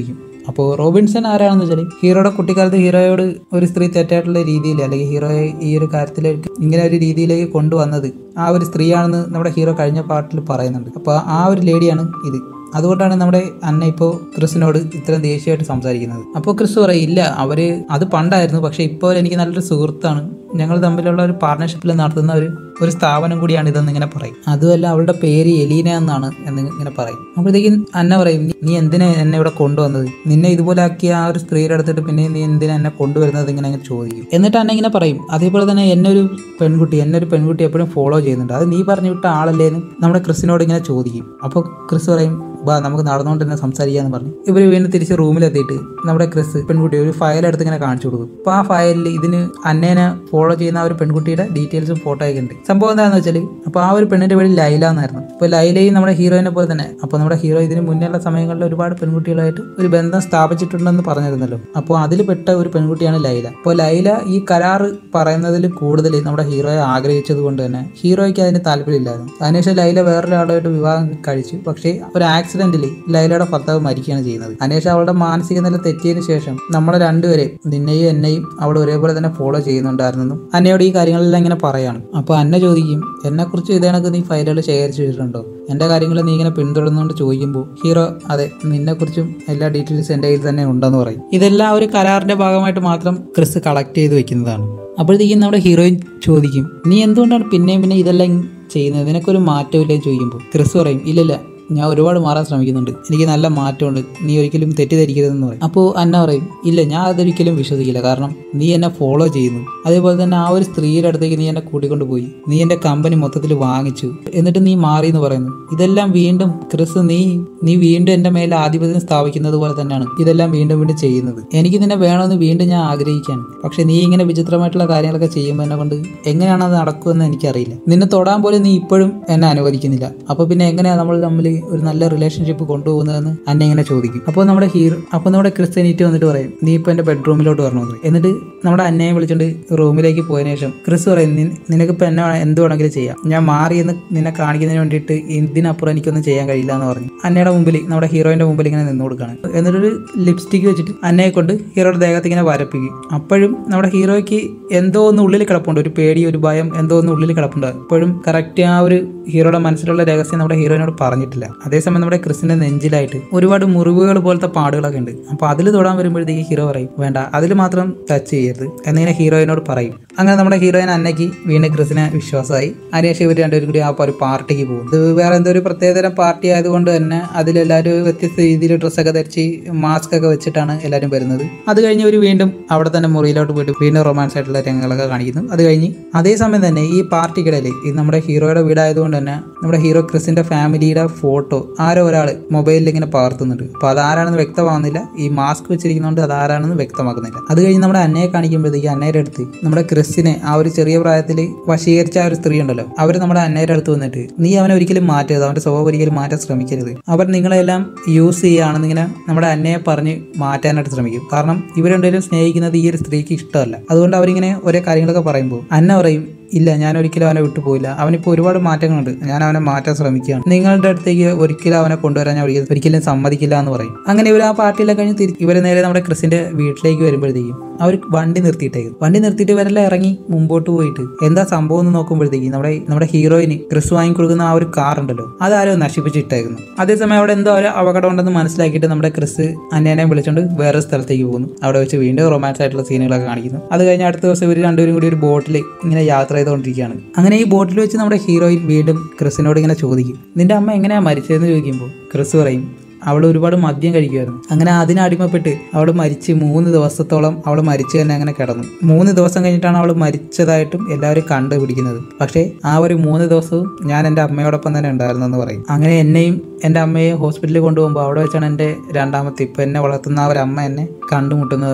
അപ്പോൾ റോബിൻസൺ ആരാണെന്ന് വെച്ചാൽ ഹീറോയുടെ കുട്ടിക്കാലത്ത് ഹീറോയോട് ഒരു സ്ത്രീ തെറ്റായിട്ടുള്ള രീതിയിൽ അല്ലെങ്കിൽ ഹീറോയെ ഈ ഒരു കാര്യത്തിലേക്ക് ഇങ്ങനെ ഒരു രീതിയിലേക്ക് കൊണ്ടുവന്നത് ആ ഒരു സ്ത്രീയാണെന്ന് നമ്മുടെ ഹീറോ കഴിഞ്ഞ പാർട്ടിൽ പറയുന്നുണ്ട് അപ്പോൾ ആ ഒരു ലേഡിയാണ് ഇത് അതുകൊണ്ടാണ് നമ്മുടെ അന്ന ഇപ്പോൾ ക്രിസിനോട് ഇത്രയും ദേഷ്യമായിട്ട് സംസാരിക്കുന്നത് അപ്പോൾ ക്രിസ് പറയും ഇല്ല അവര് അത് പണ്ടായിരുന്നു പക്ഷേ ഇപ്പോൾ എനിക്ക് നല്ലൊരു സുഹൃത്താണ് ഞങ്ങൾ തമ്മിലുള്ള ഒരു പാർട്ണർഷിപ്പിൽ നടത്തുന്ന ഒരു ഒരു സ്ഥാപനം കൂടിയാണ് ഇതെന്ന് ഇങ്ങനെ പറയും അതുമല്ല അവളുടെ പേര് എലീന എന്നാണ് എന്ന് ഇങ്ങനെ പറയും അപ്പോഴത്തേക്കും അന്ന പറയും "നീ- നീ എന്തിനാ എന്നെ ഇവിടെ കൊണ്ടുവന്നത് നിന്നെ ഇതുപോലെ ആക്കിയ ആ ഒരു സ്ത്രീയുടെ അടുത്തിട്ട് പിന്നെ നീ എന്തിനാ എന്നെ കൊണ്ടുവരുന്നത് ഇങ്ങനെ അങ്ങ് ചോദിക്കും എന്നിട്ട് അന്ന ഇങ്ങനെ പറയും അതേപോലെ തന്നെ എന്നെ ഒരു പെൺകുട്ടി എന്നെ ഒരു പെൺകുട്ടി എപ്പോഴും ഫോളോ ചെയ്യുന്നുണ്ട് അത് നീ പറഞ്ഞു വിട്ട ആളല്ലേന്ന് നമ്മുടെ ക്രിസിനോട് ഇങ്ങനെ ചോദിക്കും അപ്പോൾ ക്രിസ് പറയും ബാ നമുക്ക് നടന്നുകൊണ്ട് തന്നെ സംസാരിക്കാന്ന് പറഞ്ഞു ഇവർ വീണ്ടും തിരിച്ച് റൂമിലെത്തിയിട്ട് നമ്മുടെ ക്രിസ് പെൺകുട്ടി ഒരു ഫയൽ എടുത്ത് ഇങ്ങനെ കാണിച്ചു കൊടുക്കും അപ്പോൾ ആ ഫയലിൽ ഇതിന് അന്നേനെ ഫോളോ ചെയ്യുന്ന ആ ഒരു പെൺകുട്ടിയുടെ ഡീറ്റെയിൽസും ഫോട്ടോ ഒക്കെ ഉണ്ട് സംഭവം എന്താണെന്ന് വെച്ചാൽ അപ്പോൾ ആ ഒരു പെണ്ണിന്റെ പേര് ലൈല എന്നായിരുന്നു അപ്പോൾ ലൈലയും നമ്മുടെ ഹീറോയിനെ പോലെ തന്നെ അപ്പോൾ നമ്മുടെ ഹീറോ ഇതിന് മുന്നേയുള്ള സമയങ്ങളിൽ ഒരുപാട് പെൺകുട്ടികളായിട്ട് ഒരു ബന്ധം സ്ഥാപിച്ചിട്ടുണ്ടെന്ന് പറഞ്ഞിരുന്നല്ലോ അപ്പോൾ അതിൽ പെട്ട ഒരു പെൺകുട്ടിയാണ് ലൈല അപ്പോൾ ലൈല ഈ കരാറ് പറയുന്നതിൽ കൂടുതൽ നമ്മുടെ ഹീറോയെ ആഗ്രഹിച്ചത് കൊണ്ട് തന്നെ ഹീറോയ്ക്ക് അതിന് താല്പര്യമില്ലായിരുന്നു അതിനുശേഷം ലൈല വേറൊരാളായിട്ട് വിവാഹം കഴിച്ചു പക്ഷേ ഒരു ആക്സിഡന്റിൽ ലൈലയുടെ ഭർത്താവ് മരിക്കുകയാണ് ചെയ്യുന്നത് അതിനുശേഷം അവളുടെ മാനസിക നില തെറ്റിയതിനു ശേഷം നമ്മളെ രണ്ടുപേരെയും നിന്നെയും എന്നെയും അവൾ ഒരേപോലെ തന്നെ ഫോളോ ചെയ്യുന്നുണ്ടായിരുന്നെന്നും അന്നയോട് ഈ കാര്യങ്ങളെല്ലാം ഇങ്ങനെ പറയാണ് അപ്പോൾ അന്ന ചോദിക്കും എന്നെക്കുറിച്ച് ഇതേ കണക്ക് നീ ഫയലുകൾ ശേഖരിച്ചു വെച്ചിട്ടുണ്ടോ എൻ്റെ കാര്യങ്ങൾ നീ ഇങ്ങനെ പിന്തുടർന്നുകൊണ്ട് ചോദിക്കുമ്പോൾ ഹീറോ അതെ നിന്നെക്കുറിച്ചും എല്ലാ ഡീറ്റെയിൽസ് എൻ്റെ കയ്യിൽ തന്നെ ഉണ്ടെന്ന് പറയും ഇതെല്ലാം ഒരു കരാറിന്റെ ഭാഗമായിട്ട് മാത്രം ക്രിസ് കളക്ട് ചെയ്ത് വെക്കുന്നതാണ് അപ്പോഴത്തേക്കും നമ്മുടെ ഹീറോയിൻ ചോദിക്കും നീ എന്തുകൊണ്ടാണ് പിന്നെയും പിന്നെ ഇതെല്ലാം ചെയ്യുന്നത് നിനക്കൊരു മാറ്റമില്ലേ ചോദിക്കുമ്പോൾ ക്രിസ് പറയും ഇല്ലില്ല ഞാൻ ഒരുപാട് മാറാൻ ശ്രമിക്കുന്നുണ്ട് എനിക്ക് നല്ല മാറ്റമുണ്ട് നീ ഒരിക്കലും തെറ്റിദ്ധരിക്കരുതെന്ന് പറയും അപ്പോൾ അന്ന പറയും ഇല്ല ഞാൻ അതൊരിക്കലും വിശ്വസിക്കില്ല കാരണം നീ എന്നെ ഫോളോ ചെയ്യുന്നു അതേപോലെ തന്നെ ആ ഒരു സ്ത്രീയുടെ അടുത്തേക്ക് നീ എന്നെ കൂട്ടിക്കൊണ്ട് പോയി നീ എൻ്റെ കമ്പനി മൊത്തത്തിൽ വാങ്ങിച്ചു എന്നിട്ട് നീ മാറി എന്ന് പറയുന്നു ഇതെല്ലാം വീണ്ടും ക്രിസ് നീ നീ വീണ്ടും എൻ്റെ മേലെ ആധിപത്യം സ്ഥാപിക്കുന്നത് പോലെ തന്നെയാണ് ഇതെല്ലാം വീണ്ടും വീണ്ടും ചെയ്യുന്നത് എനിക്ക് നിന്നെ വേണമെന്ന് വീണ്ടും ഞാൻ ആഗ്രഹിക്കുകയാണ് പക്ഷെ നീ ഇങ്ങനെ വിചിത്രമായിട്ടുള്ള കാര്യങ്ങളൊക്കെ ചെയ്യുമ്പോൾ എന്നെ കൊണ്ട് എങ്ങനെയാണ് അത് നടക്കുമെന്ന് എനിക്കറിയില്ല നിന്നെ തൊടാൻ പോലും നീ ഇപ്പോഴും എന്നെ അനുവദിക്കുന്നില്ല അപ്പോൾ പിന്നെ എങ്ങനെയാണ് നമ്മൾ തമ്മിൽ ഒരു നല്ല റിലേഷൻഷിപ്പ് കൊണ്ടുപോകുന്നതെന്ന് അന്നെ ഇങ്ങനെ ചോദിക്കും അപ്പോൾ നമ്മുടെ ഹീറോ അപ്പോൾ നമ്മുടെ ക്രിസ്ത്യനിറ്റി വന്നിട്ട് പറയും നീ ഇപ്പോൾ എൻ്റെ ബെഡ്റൂമിലോട്ട് വരണമെന്ന് പറയും. എന്നിട്ട് നമ്മുടെ അന്നയെ വിളിച്ചുകൊണ്ട് റൂമിലേക്ക് പോയതിനു ശേഷം ക്രിസ് പറയും "നി- നിനക്കിപ്പോൾ എന്നെ വേണേ- എന്ത് വേണമെങ്കിലും ചെയ്യാം ഞാൻ മാറിയെന്ന് നിന്നെ കാണിക്കുന്നതിന് വേണ്ടിയിട്ട് ഇതിനപ്പുറം എനിക്കൊന്നും ചെയ്യാൻ കഴിയില്ല എന്ന് പറഞ്ഞു അന്നയുടെ മുമ്പിൽ നമ്മുടെ ഹീറോയിന്റെ മുമ്പിൽ ഇങ്ങനെ നിന്ന് കൊടുക്കുകയാണ് എന്നിട്ടൊരു ലിപ്സ്റ്റിക് വെച്ചിട്ട് അന്നയെ കൊണ്ട് ഹീറോയുടെ ദേഹത്ത് ഇങ്ങനെ വരപ്പിക്കും അപ്പോഴും നമ്മുടെ ഹീറോയ്ക്ക് എന്തോ ഒന്ന് ഉള്ളിൽ കിടപ്പുണ്ട് ഒരു പേടി ഒരു ഭയം എന്തോ ഒന്ന് ഉള്ളിൽ കിടപ്പുണ്ട് അപ്പോഴും കറക്റ്റ് ആ ഒരു ഹീറോയുടെ മനസ്സിലുള്ള രഹസ്യം നമ്മുടെ ഹീറോയിനോട് പറഞ്ഞിട്ടില്ല അതേസമയം നമ്മുടെ ക്രിസിന്റെ നെഞ്ചിലായിട്ട് ഒരുപാട് മുറിവുകൾ പോലത്തെ പാടുകളൊക്കെ ഉണ്ട് അപ്പൊ അതിൽ തൊടാൻ വരുമ്പോഴത്തേക്ക് ഹീറോ പറയും വേണ്ട അതിൽ മാത്രം ടച്ച് ചെയ്യരുത് എന്നിങ്ങനെ ഹീറോയിനോട് പറയും അങ്ങനെ നമ്മുടെ ഹീറോയിൻ അന്നയ്ക്ക് വീണ്ടും ക്രിസിനെ വിശ്വാസമായി അതിനുശേഷം ഇവർ രണ്ടുപേരും കൂടി ആ ഒരു പാർട്ടിക്ക് പോകും ഇത് വേറെ എന്തോ ഒരു പ്രത്യേകതരം പാർട്ടി ആയതുകൊണ്ട് തന്നെ അതിലെല്ലാവരും വ്യത്യസ്ത രീതിയിൽ ഡ്രസ്സൊക്കെ ധരിച്ച് മാസ്ക് ഒക്കെ വെച്ചിട്ടാണ് എല്ലാവരും വരുന്നത് അത് കഴിഞ്ഞ് ഇവർ വീണ്ടും അവിടെ തന്നെ മുറിയിലോട്ട് പോയിട്ട് വീണ്ടും റൊമാൻസ് ആയിട്ടുള്ള രംഗങ്ങളൊക്കെ കാണിക്കുന്നു അത് കഴിഞ്ഞ് അതേസമയം തന്നെ ഈ പാർട്ടിക്കിടയിൽ ഈ നമ്മുടെ ഹീറോയുടെ വീടായതുകൊണ്ട് തന്നെ നമ്മുടെ ഹീറോ ക്രിസിന്റെ ഫാമിലിയുടെ ഫോട്ടോ ആരോ ഒരാൾ മൊബൈലിൽ ഇങ്ങനെ പകർത്തുന്നുണ്ട് അപ്പോൾ അതാരാണെന്ന് വ്യക്തമാകുന്നില്ല ഈ മാസ്ക് വെച്ചിരിക്കുന്നതുകൊണ്ട് അതാരാണെന്ന് വ്യക്തമാക്കുന്നില്ല അത് കഴിഞ്ഞ് നമ്മുടെ അന്നയെ കാണിക്കുമ്പോഴത്തേക്ക് അന്നയുടെ അടുത്ത് നമ്മുടെ ക്രിസിനെ ആ ഒരു ചെറിയ പ്രായത്തിൽ വശീകരിച്ച ആ ഒരു സ്ത്രീ ഉണ്ടല്ലോ അവർ നമ്മുടെ അന്നയുടെ അടുത്ത് വന്നിട്ട് നീ അവനെ ഒരിക്കലും മാറ്റരുത് അവന്റെ സ്വഭാവം ഒരിക്കലും മാറ്റാൻ ശ്രമിക്കരുത് അവർ നിങ്ങളെല്ലാം യൂസ് ചെയ്യുകയാണെന്ന് ഇങ്ങനെ നമ്മുടെ അന്നയെ പറഞ്ഞ് മാറ്റാനായിട്ട് ശ്രമിക്കും കാരണം ഇവർ രണ്ടുപേരും സ്നേഹിക്കുന്നത് ഈ ഒരു സ്ത്രീക്ക് ഇഷ്ടമല്ല അതുകൊണ്ട് അവരിങ്ങനെ ഒരേ കാര്യങ്ങളൊക്കെ പറയുമ്പോൾ അന്ന പറയും ഇല്ല ഞാൻ ഒരിക്കലും അവനെ വിട്ടു പോയില്ല അവനിപ്പോൾ ഒരുപാട് മാറ്റങ്ങളുണ്ട് ഞാൻ അവനെ മാറ്റാൻ ശ്രമിക്കുകയാണ് നിങ്ങളുടെ അടുത്തേക്ക് ഒരിക്കലും അവനെ കൊണ്ടുവരാൻ ഞാൻ ഒരിക്കലും- ഒരിക്കലും സമ്മതിക്കില്ല എന്ന് പറയും അങ്ങനെ ഇവർ ആ പാർട്ടിയിലൊക്കെ കഴിഞ്ഞ് തിരി ഇവർ നേരെ നമ്മുടെ ക്രിസിന്റെ വീട്ടിലേക്ക് വരുമ്പോഴത്തേക്കും അവർ വണ്ടി നിർത്തിയിട്ടേക്കും വണ്ടി നിർത്തിയിട്ട് ഇവരെല്ലാം ഇറങ്ങി മുമ്പോട്ട് പോയിട്ട് എന്താ സംഭവം എന്ന് നോക്കുമ്പോഴത്തേക്കും നമ്മുടെ നമ്മുടെ ഹീറോയിന് ക്രിസ് വാങ്ങി കൊടുക്കുന്ന ആ ഒരു കാർ ഉണ്ടല്ലോ അതാരോ നശിപ്പിച്ചിട്ടേക്കുന്നു അതേസമയം അവിടെ എന്തോ ഒരു അപകടം ഉണ്ടെന്ന് മനസ്സിലാക്കിയിട്ട് നമ്മുടെ ക്രിസ് അന്നേനെ വിളിച്ചുകൊണ്ട് വേറെ സ്ഥലത്തേക്ക് പോകുന്നു അവിടെ വെച്ച് വീണ്ടും റൊമാൻസ് ആയിട്ടുള്ള സീനുകളൊക്കെ കാണിക്കുന്നു അത് കഴിഞ്ഞ് അടുത്ത ദിവസം ഇവർ രണ്ടുപേരും കൂടി ഒരു ബോട്ടിൽ ഇങ്ങനെ യാത്ര ചെയ്തുകൊണ്ടിരിക്കുകയാണ് അങ്ങനെ ഈ ബോട്ടിൽ വെച്ച് നമ്മുടെ ഹീറോയിൻ വീണ്ടും ക്രിസിനോട് ഇങ്ങനെ ചോദിക്കും നിന്റെ അമ്മ എങ്ങനെയാ മരിച്ചതെന്ന് ചോദിക്കുമ്പോൾ ക്രിസ് പറയും അവൾ ഒരുപാട് മദ്യം കഴിക്കുമായിരുന്നു അങ്ങനെ അതിന് അടിമപ്പെട്ട് അവൾ മരിച്ച് മൂന്ന് ദിവസത്തോളം അവൾ മരിച്ചു തന്നെ അങ്ങനെ കിടന്നു മൂന്ന് ദിവസം കഴിഞ്ഞിട്ടാണ് അവൾ മരിച്ചതായിട്ടും എല്ലാവരും കണ്ടുപിടിക്കുന്നത് പക്ഷേ ആ ഒരു മൂന്ന് ദിവസവും ഞാൻ എൻ്റെ അമ്മയോടൊപ്പം തന്നെ ഉണ്ടായിരുന്നു എന്ന് പറയും അങ്ങനെ എന്നെയും എൻ്റെ അമ്മയെ ഹോസ്പിറ്റലിൽ കൊണ്ടുപോകുമ്പോൾ അവിടെ വെച്ചാണ് എൻ്റെ രണ്ടാമത്തെ ഇപ്പം എന്നെ വളർത്തുന്ന ആ ഒരു അമ്മ എന്നെ കണ്ടുമുട്ടുന്നതെന്ന്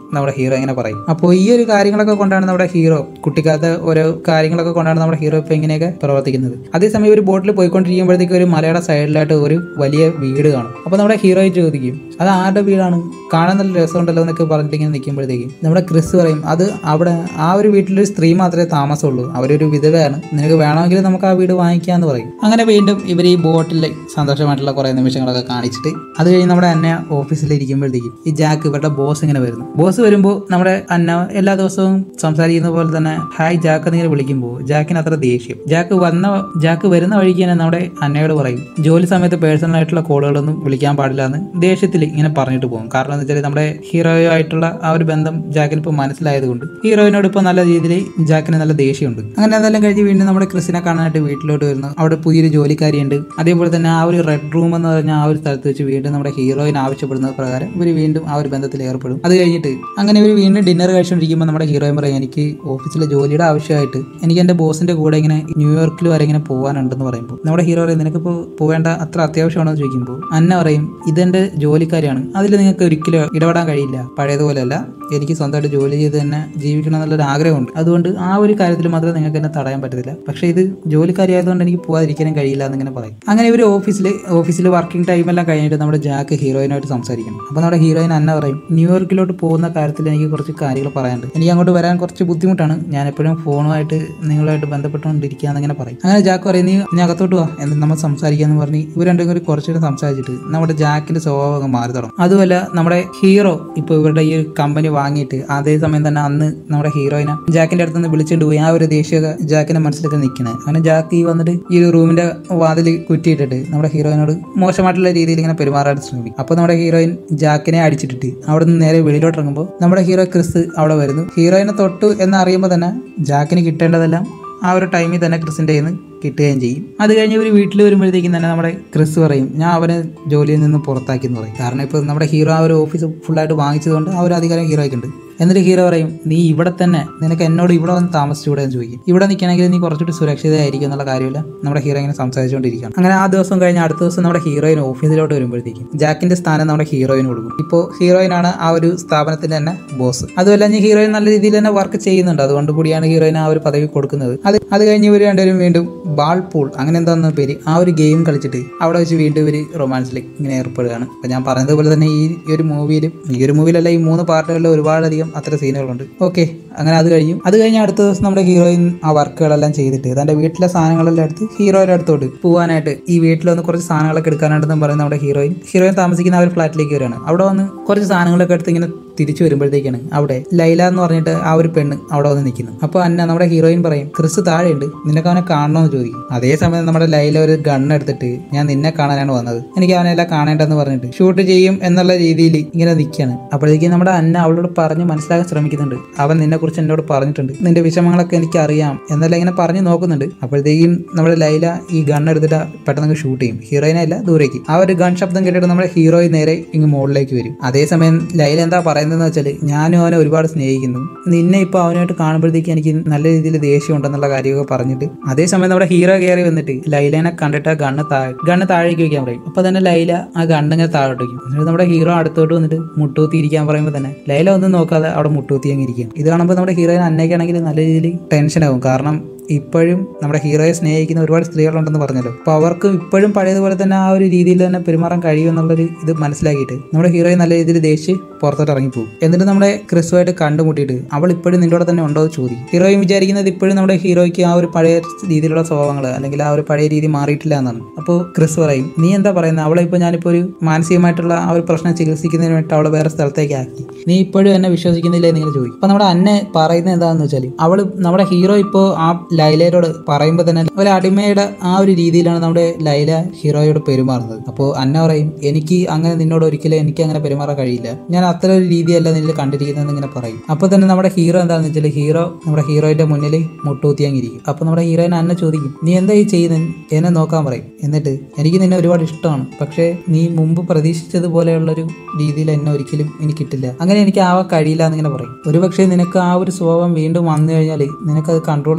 നമ്മുടെ ഹീറോ ഇങ്ങനെ പറയും അപ്പോൾ ഈ ഒരു കാര്യങ്ങളൊക്കെ കൊണ്ടാണ് നമ്മുടെ ഹീറോ കുട്ടിക്കാലത്തെ ഓരോ കാര്യങ്ങളൊക്കെ കൊണ്ടാണ് നമ്മുടെ ഹീറോ ഇപ്പോൾ ഇങ്ങനെയൊക്കെ പ്രവർത്തിക്കുന്നത് അതേസമയം ഒരു ബോട്ടിൽ പോയിക്കൊണ്ടിരിക്കുമ്പോഴത്തേക്ക് ഒരു മലയുടെ സൈഡിലായിട്ട് ഒരു വലിയ വീട് കാണും അപ്പോൾ നമ്മുടെ ഹീറോയെ ചോദിക്കും അത് ആരുടെ വീടാണ് കാണാൻ നല്ല രസമുണ്ടല്ലോ എന്നൊക്കെ പറഞ്ഞിട്ട് ഇങ്ങനെ നിൽക്കുമ്പോഴത്തേക്കും നമ്മുടെ ക്രിസ് പറയും അത് അവിടെ ആ ഒരു വീട്ടിലൊരു സ്ത്രീ മാത്രമേ താമസമുള്ളൂ അവരൊരു വിധവയാണ് നിനക്ക് വേണമെങ്കിൽ നമുക്ക് ആ വീട് വാങ്ങിക്കാമെന്ന് പറയും അങ്ങനെ വീണ്ടും ഇവർ ഈ ബോട്ടിൽ സന്തോഷമായിട്ടുള്ള കുറേ നിമിഷങ്ങളൊക്കെ കാണിച്ചിട്ട് അത് കഴിഞ്ഞ് നമ്മുടെ അന്ന ഓഫീസിൽ ഇരിക്കുമ്പോഴത്തേക്കും ഈ ജാക്ക് ഇവരുടെ ബോസ് ഇങ്ങനെ വരുന്നു ബോസ് വരുമ്പോൾ നമ്മുടെ അന്ന എല്ലാ ദിവസവും സംസാരിക്കുന്ന പോലെ തന്നെ ഹായ് ജാക്ക് എന്നിങ്ങനെ വിളിക്കുമ്പോൾ ജാക്കിന് അത്ര ദേഷ്യം ജാക്ക് വന്ന ജാക്ക് വരുന്ന വഴിക്ക് തന്നെ നമ്മുടെ അന്നയോട് പറയും ജോലി സമയത്ത് പേഴ്സണൽ ആയിട്ടുള്ള കോളുകളൊന്നും വിളിക്കാൻ പാടില്ല എന്ന് ദേഷ്യത്തിൽ ഇങ്ങനെ പറഞ്ഞിട്ട് പോകും കാരണം എന്ന് വെച്ചാൽ നമ്മുടെ ഹീറോയുമായിട്ടുള്ള ആ ഒരു ബന്ധം ജാക്കിന് ഇപ്പോൾ മനസ്സിലായതുകൊണ്ട് ഹീറോയിനോട് ഇപ്പോൾ നല്ല രീതിയിൽ ജാക്കിന് നല്ല ദേഷ്യമുണ്ട് അങ്ങനെ അതെല്ലാം കഴിഞ്ഞ് വീണ്ടും നമ്മുടെ ക്രിസിനെ കാണാനായിട്ട് വീട്ടിലോട്ട് വരുന്നു അവിടെ പുതിയൊരു ജോലിക്കാരിയുണ്ട് അതേപോലെ തന്നെ ആ ഒരു റെഡ് റൂം എന്ന് പറഞ്ഞ ആ ഒരു സ്ഥലത്ത് വെച്ച് വീണ്ടും നമ്മുടെ ഹീറോയിൻ ആവശ്യപ്പെടുന്നത് പ്രകാരം ഇവർ വീണ്ടും ആ ഒരു ബന്ധത്തിൽ ഏർപ്പെടും അത് കഴിഞ്ഞിട്ട് അങ്ങനെ ഇവർ വീണ്ടും ഡിന്നർ കഴിച്ചുകൊണ്ടിരിക്കുമ്പോൾ നമ്മുടെ ഹീറോയിൻ പറയും എനിക്ക് ഓഫീസിലെ ജോലിയുടെ ആവശ്യമായിട്ട് എനിക്ക് എൻ്റെ ബോസിന്റെ കൂടെ ഇങ്ങനെ ന്യൂയോർക്കിൽ വരെ ഇങ്ങനെ പോകാനുണ്ടെന്ന് പറയുമ്പോൾ നമ്മുടെ ഹീറോ പറയും നിനക്കിപ്പോൾ പോവേണ്ട അത്ര അത്യാവശ്യമാണോ എന്ന് ചോദിക്കുമ്പോൾ അന്ന പറയും ഇതെന്റെ ജോലിക്കാരിയാണ് അതിൽ നിങ്ങൾക്ക് ഒരിക്കലും ഇടപെടാൻ കഴിയില്ല പഴയതുപോലെയല്ല എനിക്ക് സ്വന്തമായിട്ട് ജോലി ചെയ്ത് തന്നെ ജീവിക്കണം എന്നുള്ളൊരു ആഗ്രഹമുണ്ട് അതുകൊണ്ട് ആ ഒരു കാര്യത്തിൽ മാത്രമേ നിങ്ങൾക്ക് എന്നെ തടയാൻ പറ്റത്തില്ല പക്ഷേ ഇത് ജോലിക്കാരി ആയതുകൊണ്ട് എനിക്ക് പോകാതിരിക്കാനും കഴിയില്ല എന്നിങ്ങനെ പറയും അങ്ങനെ ഇവർ ഓഫീസിൽ ഓഫീസിൽ വർക്കിംഗ് ടൈം എല്ലാം കഴിഞ്ഞിട്ട് നമ്മുടെ ജാക്ക് ഹീറോയിനായിട്ട് സംസാരിക്കണം അപ്പോൾ നമ്മുടെ ഹീറോയിൻ അന്ന പറയും ന്യൂയോർക്കിലോട്ട് പോകുന്ന കാര്യത്തിൽ എനിക്ക് കുറച്ച് കാര്യങ്ങൾ പറയാനുണ്ട് എനിക്ക് അങ്ങോട്ട് വരാൻ കുറച്ച് ബുദ്ധിമുട്ടാണ് ഞാൻ എപ്പോഴും ഫോണുമായിട്ട് നിങ്ങളുമായിട്ട് ബന്ധപ്പെട്ടുകൊണ്ടിരിക്കുക എന്നിങ്ങനെ പറയും അങ്ങനെ ജാക്ക് പറയും നീ നീ അകത്തോട്ട് വാ എന്നിട്ട് നമ്മൾ സംസാരിക്കാന്ന് പറഞ്ഞ് ഇവർ രണ്ടും കൂടി കുറച്ചുകൂടി സംസാരിച്ചിട്ട് നമ്മുടെ ജാക്കിന്റെ സ്വഭാവം അങ്ങ് മാറി തുടങ്ങും അതുമല്ല നമ്മുടെ ഹീറോ ഇപ്പോൾ ഇവരുടെ ഈ ഒരു കമ്പനി വാങ്ങിയിട്ട് അതേ സമയം തന്നെ അന്ന് നമ്മുടെ ഹീറോയിനെ ജാക്കിന്റെ അടുത്ത് നിന്ന് വിളിച്ചുകൊണ്ട് പോയി ആ ഒരു ദേഷ്യ ജാക്കിന്റെ മനസ്സിലൊക്കെ നിൽക്കുന്നത് അങ്ങനെ ജാക്ക് ഈ വന്നിട്ട് ഈ ഒരു റൂമിന്റെ വാതിൽ കുറ്റിയിട്ടിട്ട് നമ്മുടെ ഹീറോയിനോട് മോശമായിട്ടുള്ള രീതിയിൽ ഇങ്ങനെ പെരുമാറാൻ ശ്രമിക്കും അപ്പോൾ നമ്മുടെ ഹീറോയിൻ ജാക്കിനെ അടിച്ചിട്ടിട്ട് അവിടെ നിന്ന് നേരെ വെളിയിലോട്ട് ഇറങ്ങുമ്പോൾ നമ്മുടെ ഹീറോ ക്രിസ് അവിടെ വരുന്നു ഹീറോയിനെ തൊട്ടു എന്ന് അറിയുമ്പോൾ തന്നെ ജാക്കിന് കിട്ടേണ്ടതെല്ലാം ആ ഒരു ടൈമിൽ തന്നെ ക്രിസിൻ്റെ കയ്യിൽ നിന്ന് കിട്ടുകയും ചെയ്യും അത് കഴിഞ്ഞ് ഇവർ വീട്ടിൽ വരുമ്പോഴത്തേക്കും തന്നെ നമ്മുടെ ക്രിസ് പറയും ഞാൻ അവനെ ജോലിയിൽ നിന്ന് പുറത്താക്കി എന്ന് പറയും കാരണം ഇപ്പോൾ നമ്മുടെ ഹീറോ ആ ഒരു ഓഫീസ് ഫുള്ളായിട്ട് വാങ്ങിച്ചതുകൊണ്ട് ആ ഒരു അധികാരം ഹീറോയ്ക്കുണ്ട് എന്നിട്ട് ഹീറോ പറയും നീ ഇവിടെ തന്നെ നിനക്ക് എന്നോട് ഇവിടെ വന്ന് താമസിച്ചുകൂടെ എന്ന് ചോദിക്കും ഇവിടെ നിൽക്കണമെങ്കിൽ നീ കുറച്ചുകൂടി സുരക്ഷിതയായിരിക്കും എന്നുള്ള കാര്യമില്ല നമ്മുടെ ഹീറോ ഇങ്ങനെ സംസാരിച്ചുകൊണ്ടിരിക്കുകയാണ് അങ്ങനെ ആ ദിവസം കഴിഞ്ഞ് അടുത്ത ദിവസം നമ്മുടെ ഹീറോയിൻ ഓഫീസിലോട്ട് വരുമ്പോഴത്തേക്കും ജാക്കിന്റെ സ്ഥാനം നമ്മുടെ ഹീറോയിന് കൊടുക്കും ഇപ്പോൾ ഹീറോയിനാണ് ആ ഒരു സ്ഥാപനത്തിന്റെ തന്നെ ബോസ് അതുമല്ല ഞാൻ ഹീറോയിൻ നല്ല രീതിയിൽ തന്നെ വർക്ക് ചെയ്യുന്നുണ്ട് അതുകൊണ്ട് കൂടിയാണ് ഹീറോയിൻ ആ ഒരു പദവി കൊടുക്കുന്നത് അത് അത് കഴിഞ്ഞ് ഇവർ രണ്ടുപേരും വീണ്ടും ബാൾ പൂൾ അങ്ങനെ എന്താണെന്ന പേര് ആ ഒരു ഗെയിം കളിച്ചിട്ട് അവിടെ വെച്ച് വീണ്ടും ഇവർ റൊമാൻസിൽ ഇങ്ങനെ ഏർപ്പെടുകയാണ് അപ്പം ഞാൻ പറഞ്ഞതുപോലെ തന്നെ ഈ ഒരു മൂവിയിലും ഈ ഒരു മൂവിയിലല്ല ഈ മൂന്ന് പാർട്ടുകളിൽ ഒരുപാടധികം അത്ര സീനുകളുണ്ട് ഓക്കെ അങ്ങനെ അത് കഴിയും അത് കഴിഞ്ഞ് അടുത്ത ദിവസം നമ്മുടെ ഹീറോയിൻ ആ വർക്കുകളെല്ലാം ചെയ്തിട്ട് തൻ്റെ വീട്ടിലെ സാധനങ്ങളെല്ലാം എടുത്ത് ഹീറോയുടെ അടുത്തോട്ട് പോകാനായിട്ട് ഈ വീട്ടിൽ വന്ന് കുറച്ച് സാധനങ്ങളൊക്കെ എടുക്കാനായിട്ടെന്ന് പറയുന്ന നമ്മുടെ ഹീറോയിൻ ഹീറോയിൻ താമസിക്കുന്ന ആ ഒരു ഫ്ലാറ്റിലേക്ക് വരികയാണ് അവിടെ വന്ന് കുറച്ച് സാധനങ്ങളൊക്കെ എടുത്ത് ഇങ്ങനെ തിരിച്ചു വരുമ്പോഴത്തേക്കാണ് അവിടെ ലൈല എന്ന് പറഞ്ഞിട്ട് ആ ഒരു പെണ്ണ് അവിടെ വന്ന് നിൽക്കുന്നു അപ്പോൾ അന്ന നമ്മുടെ ഹീറോയിൻ പറയും ക്രിസ് താഴെയുണ്ട് നിനക്ക് അവനെ കാണണമെന്ന് ചോദിക്കും അതേസമയം നമ്മുടെ ലൈല ഒരു ഗൺ എടുത്തിട്ട് ഞാൻ നിന്നെ കാണാനാണ് വന്നത് എനിക്ക് അവനെ എല്ലാം കാണേണ്ടെന്ന് പറഞ്ഞിട്ട് ഷൂട്ട് ചെയ്യും എന്നുള്ള രീതിയിൽ ഇങ്ങനെ നിൽക്കുകയാണ് അപ്പോഴേക്കും നമ്മുടെ അന്ന അവളോട് പറഞ്ഞ് മനസ്സിലാക്കാൻ ശ്രമിക്കുന്നുണ്ട് അവൻ നിന്നെ കുറിച്ച് എന്നോട് പറഞ്ഞിട്ടുണ്ട് നിന്റെ വിഷമങ്ങളൊക്കെ എനിക്ക് അറിയാം എന്നെല്ലാം ഇങ്ങനെ പറഞ്ഞു നോക്കുന്നുണ്ട് അപ്പോഴത്തേക്കും നമ്മുടെ ലൈല ഈ ഗൺ എടുത്തിട്ട് പെട്ടെന്ന് ഷൂട്ട് ചെയ്യും ഹീറോയിനെ അല്ല ദൂരേക്ക് ആ ഒരു ഗൺ ശബ്ദം കേട്ടിട്ട് നമ്മുടെ ഹീറോയിൻ നേരെ ഇങ്ങ് മുകളിലേക്ക് വരും അതേസമയം ലൈല എന്താ പറയുന്നതെന്ന് വെച്ചാൽ ഞാനും അവനെ ഒരുപാട് സ്നേഹിക്കുന്നു നിന്നെ ഇപ്പോൾ അവനായിട്ട് കാണുമ്പോഴത്തേക്ക് എനിക്ക് നല്ല രീതിയിൽ ദേഷ്യം ഉണ്ടെന്നുള്ള കാര്യമൊക്കെ പറഞ്ഞിട്ട് അതേസമയം നമ്മുടെ ഹീറോ കയറി വന്നിട്ട് ലൈലേനെ കണ്ടിട്ട് ആ ഗണ്ണ് താഴെ ഗണ്ണ് താഴേക്ക് വെക്കാൻ പറയും അപ്പോൾ തന്നെ ലൈല ആ ഗണ്ണിങ്ങനെ താഴോട്ട് വയ്ക്കും എന്നിട്ട് നമ്മുടെ ഹീറോ അടുത്തോട്ട് വന്നിട്ട് മുട്ടൂത്തി ഇരിക്കാൻ പറയുമ്പോൾ തന്നെ ലൈല ഒന്നും നോക്കാതെ അവിടെ മുട്ടൂത്തി അങ്ങ് ഇരിക്കുകയാണ് ഇത് കാണുമ്പോൾ നമ്മുടെ ഹീറോയിൻ അന്നയ്ക്കാണെങ്കിൽ നല്ല രീതിയിൽ ടെൻഷനാകും കാരണം ഇപ്പോഴും നമ്മുടെ ഹീറോയെ സ്നേഹിക്കുന്ന ഒരുപാട് സ്ത്രീകളുണ്ടെന്ന് പറഞ്ഞല്ലോ അപ്പോൾ അവർക്ക് ഇപ്പോഴും പഴയതുപോലെ തന്നെ ആ ഒരു രീതിയിൽ തന്നെ പെരുമാറാൻ കഴിയുമെന്നുള്ളൊരു ഇത് മനസ്സിലാക്കിയിട്ട് നമ്മുടെ ഹീറോയെ നല്ല രീതിയിൽ ദേഷ്യം പുറത്തോട്ട് ഇറങ്ങിപ്പോകും എന്നിട്ട് നമ്മുടെ ക്രിസ്തുവായിട്ട് കണ്ടുമുട്ടിയിട്ട് അവൾ ഇപ്പോഴും നിന്റെ കൂടെ തന്നെ ഉണ്ടോ എന്ന് ചോദിക്കും ഹീറോയും വിചാരിക്കുന്നത് ഇപ്പോഴും നമ്മുടെ ഹീറോയ്ക്ക് ആ ഒരു പഴയ രീതിയിലുള്ള സ്വഭാവങ്ങൾ അല്ലെങ്കിൽ ആ ഒരു പഴയ രീതി മാറിയിട്ടില്ല എന്നാണ് അപ്പോൾ ക്രിസ് പറയും നീ എന്താ പറയുന്നത് അവളെ ഇപ്പോൾ ഞാനിപ്പോൾ ഒരു മാനസികമായിട്ടുള്ള ആ ഒരു പ്രശ്നം ചികിത്സിക്കുന്നതിന് വേണ്ടി അവളെ വേറെ സ്ഥലത്തേക്ക് ആക്കി നീ ഇപ്പോഴും എന്നെ വിശ്വസിക്കുന്നില്ല എന്ന് നിങ്ങൾ ചോദിക്കും അപ്പോൾ നമ്മുടെ അന്നെ പറയുന്നത് എന്താണെന്ന് വെച്ചാൽ അവൾ നമ്മുടെ ഹീറോ ഇപ്പോൾ ആ ലൈലയോട് പറയുമ്പോൾ തന്നെ ഒരു അടിമയുടെ ആ ഒരു രീതിയിലാണ് നമ്മുടെ ലൈല ഹീറോയോട് പെരുമാറുന്നത് അപ്പോൾ അന്ന പറയും എനിക്ക് അങ്ങനെ നിന്നോട് ഒരിക്കലും എനിക്ക് അങ്ങനെ പെരുമാറാൻ കഴിയില്ല ഞാൻ അത്ര ഒരു രീതിയല്ല നിന്നിൽ കണ്ടിരിക്കുന്നതെന്ന് ഇങ്ങനെ പറയും അപ്പോൾ തന്നെ നമ്മുടെ ഹീറോ എന്താണെന്ന് വെച്ചാൽ ഹീറോ നമ്മുടെ ഹീറോയുടെ മുന്നിൽ മുട്ടൂത്തി അങ്ങിരിക്കും അപ്പോൾ നമ്മുടെ ഹീറോയിനെ അന്ന ചോദിക്കും നീ എന്താ ഈ ചെയ്യുന്നത് എന്നെ നോക്കാൻ പറയും എന്നിട്ട് എനിക്ക് നിന്നെ ഒരുപാട് ഇഷ്ടമാണ് പക്ഷേ നീ മുമ്പ് പ്രതീക്ഷിച്ചതുപോലെയുള്ളൊരു രീതിയിൽ എന്നെ ഒരിക്കലും എനിക്ക് കിട്ടില്ല അങ്ങനെ എനിക്ക് ആവാൻ കഴിയില്ല എന്നിങ്ങനെ പറയും ഒരുപക്ഷെ നിനക്ക് ആ ഒരു സ്വഭാവം വീണ്ടും വന്നു കഴിഞ്ഞാൽ നിനക്കത് കൺട്രോൾ ചെയ്യാൻ ഒരിക്കലും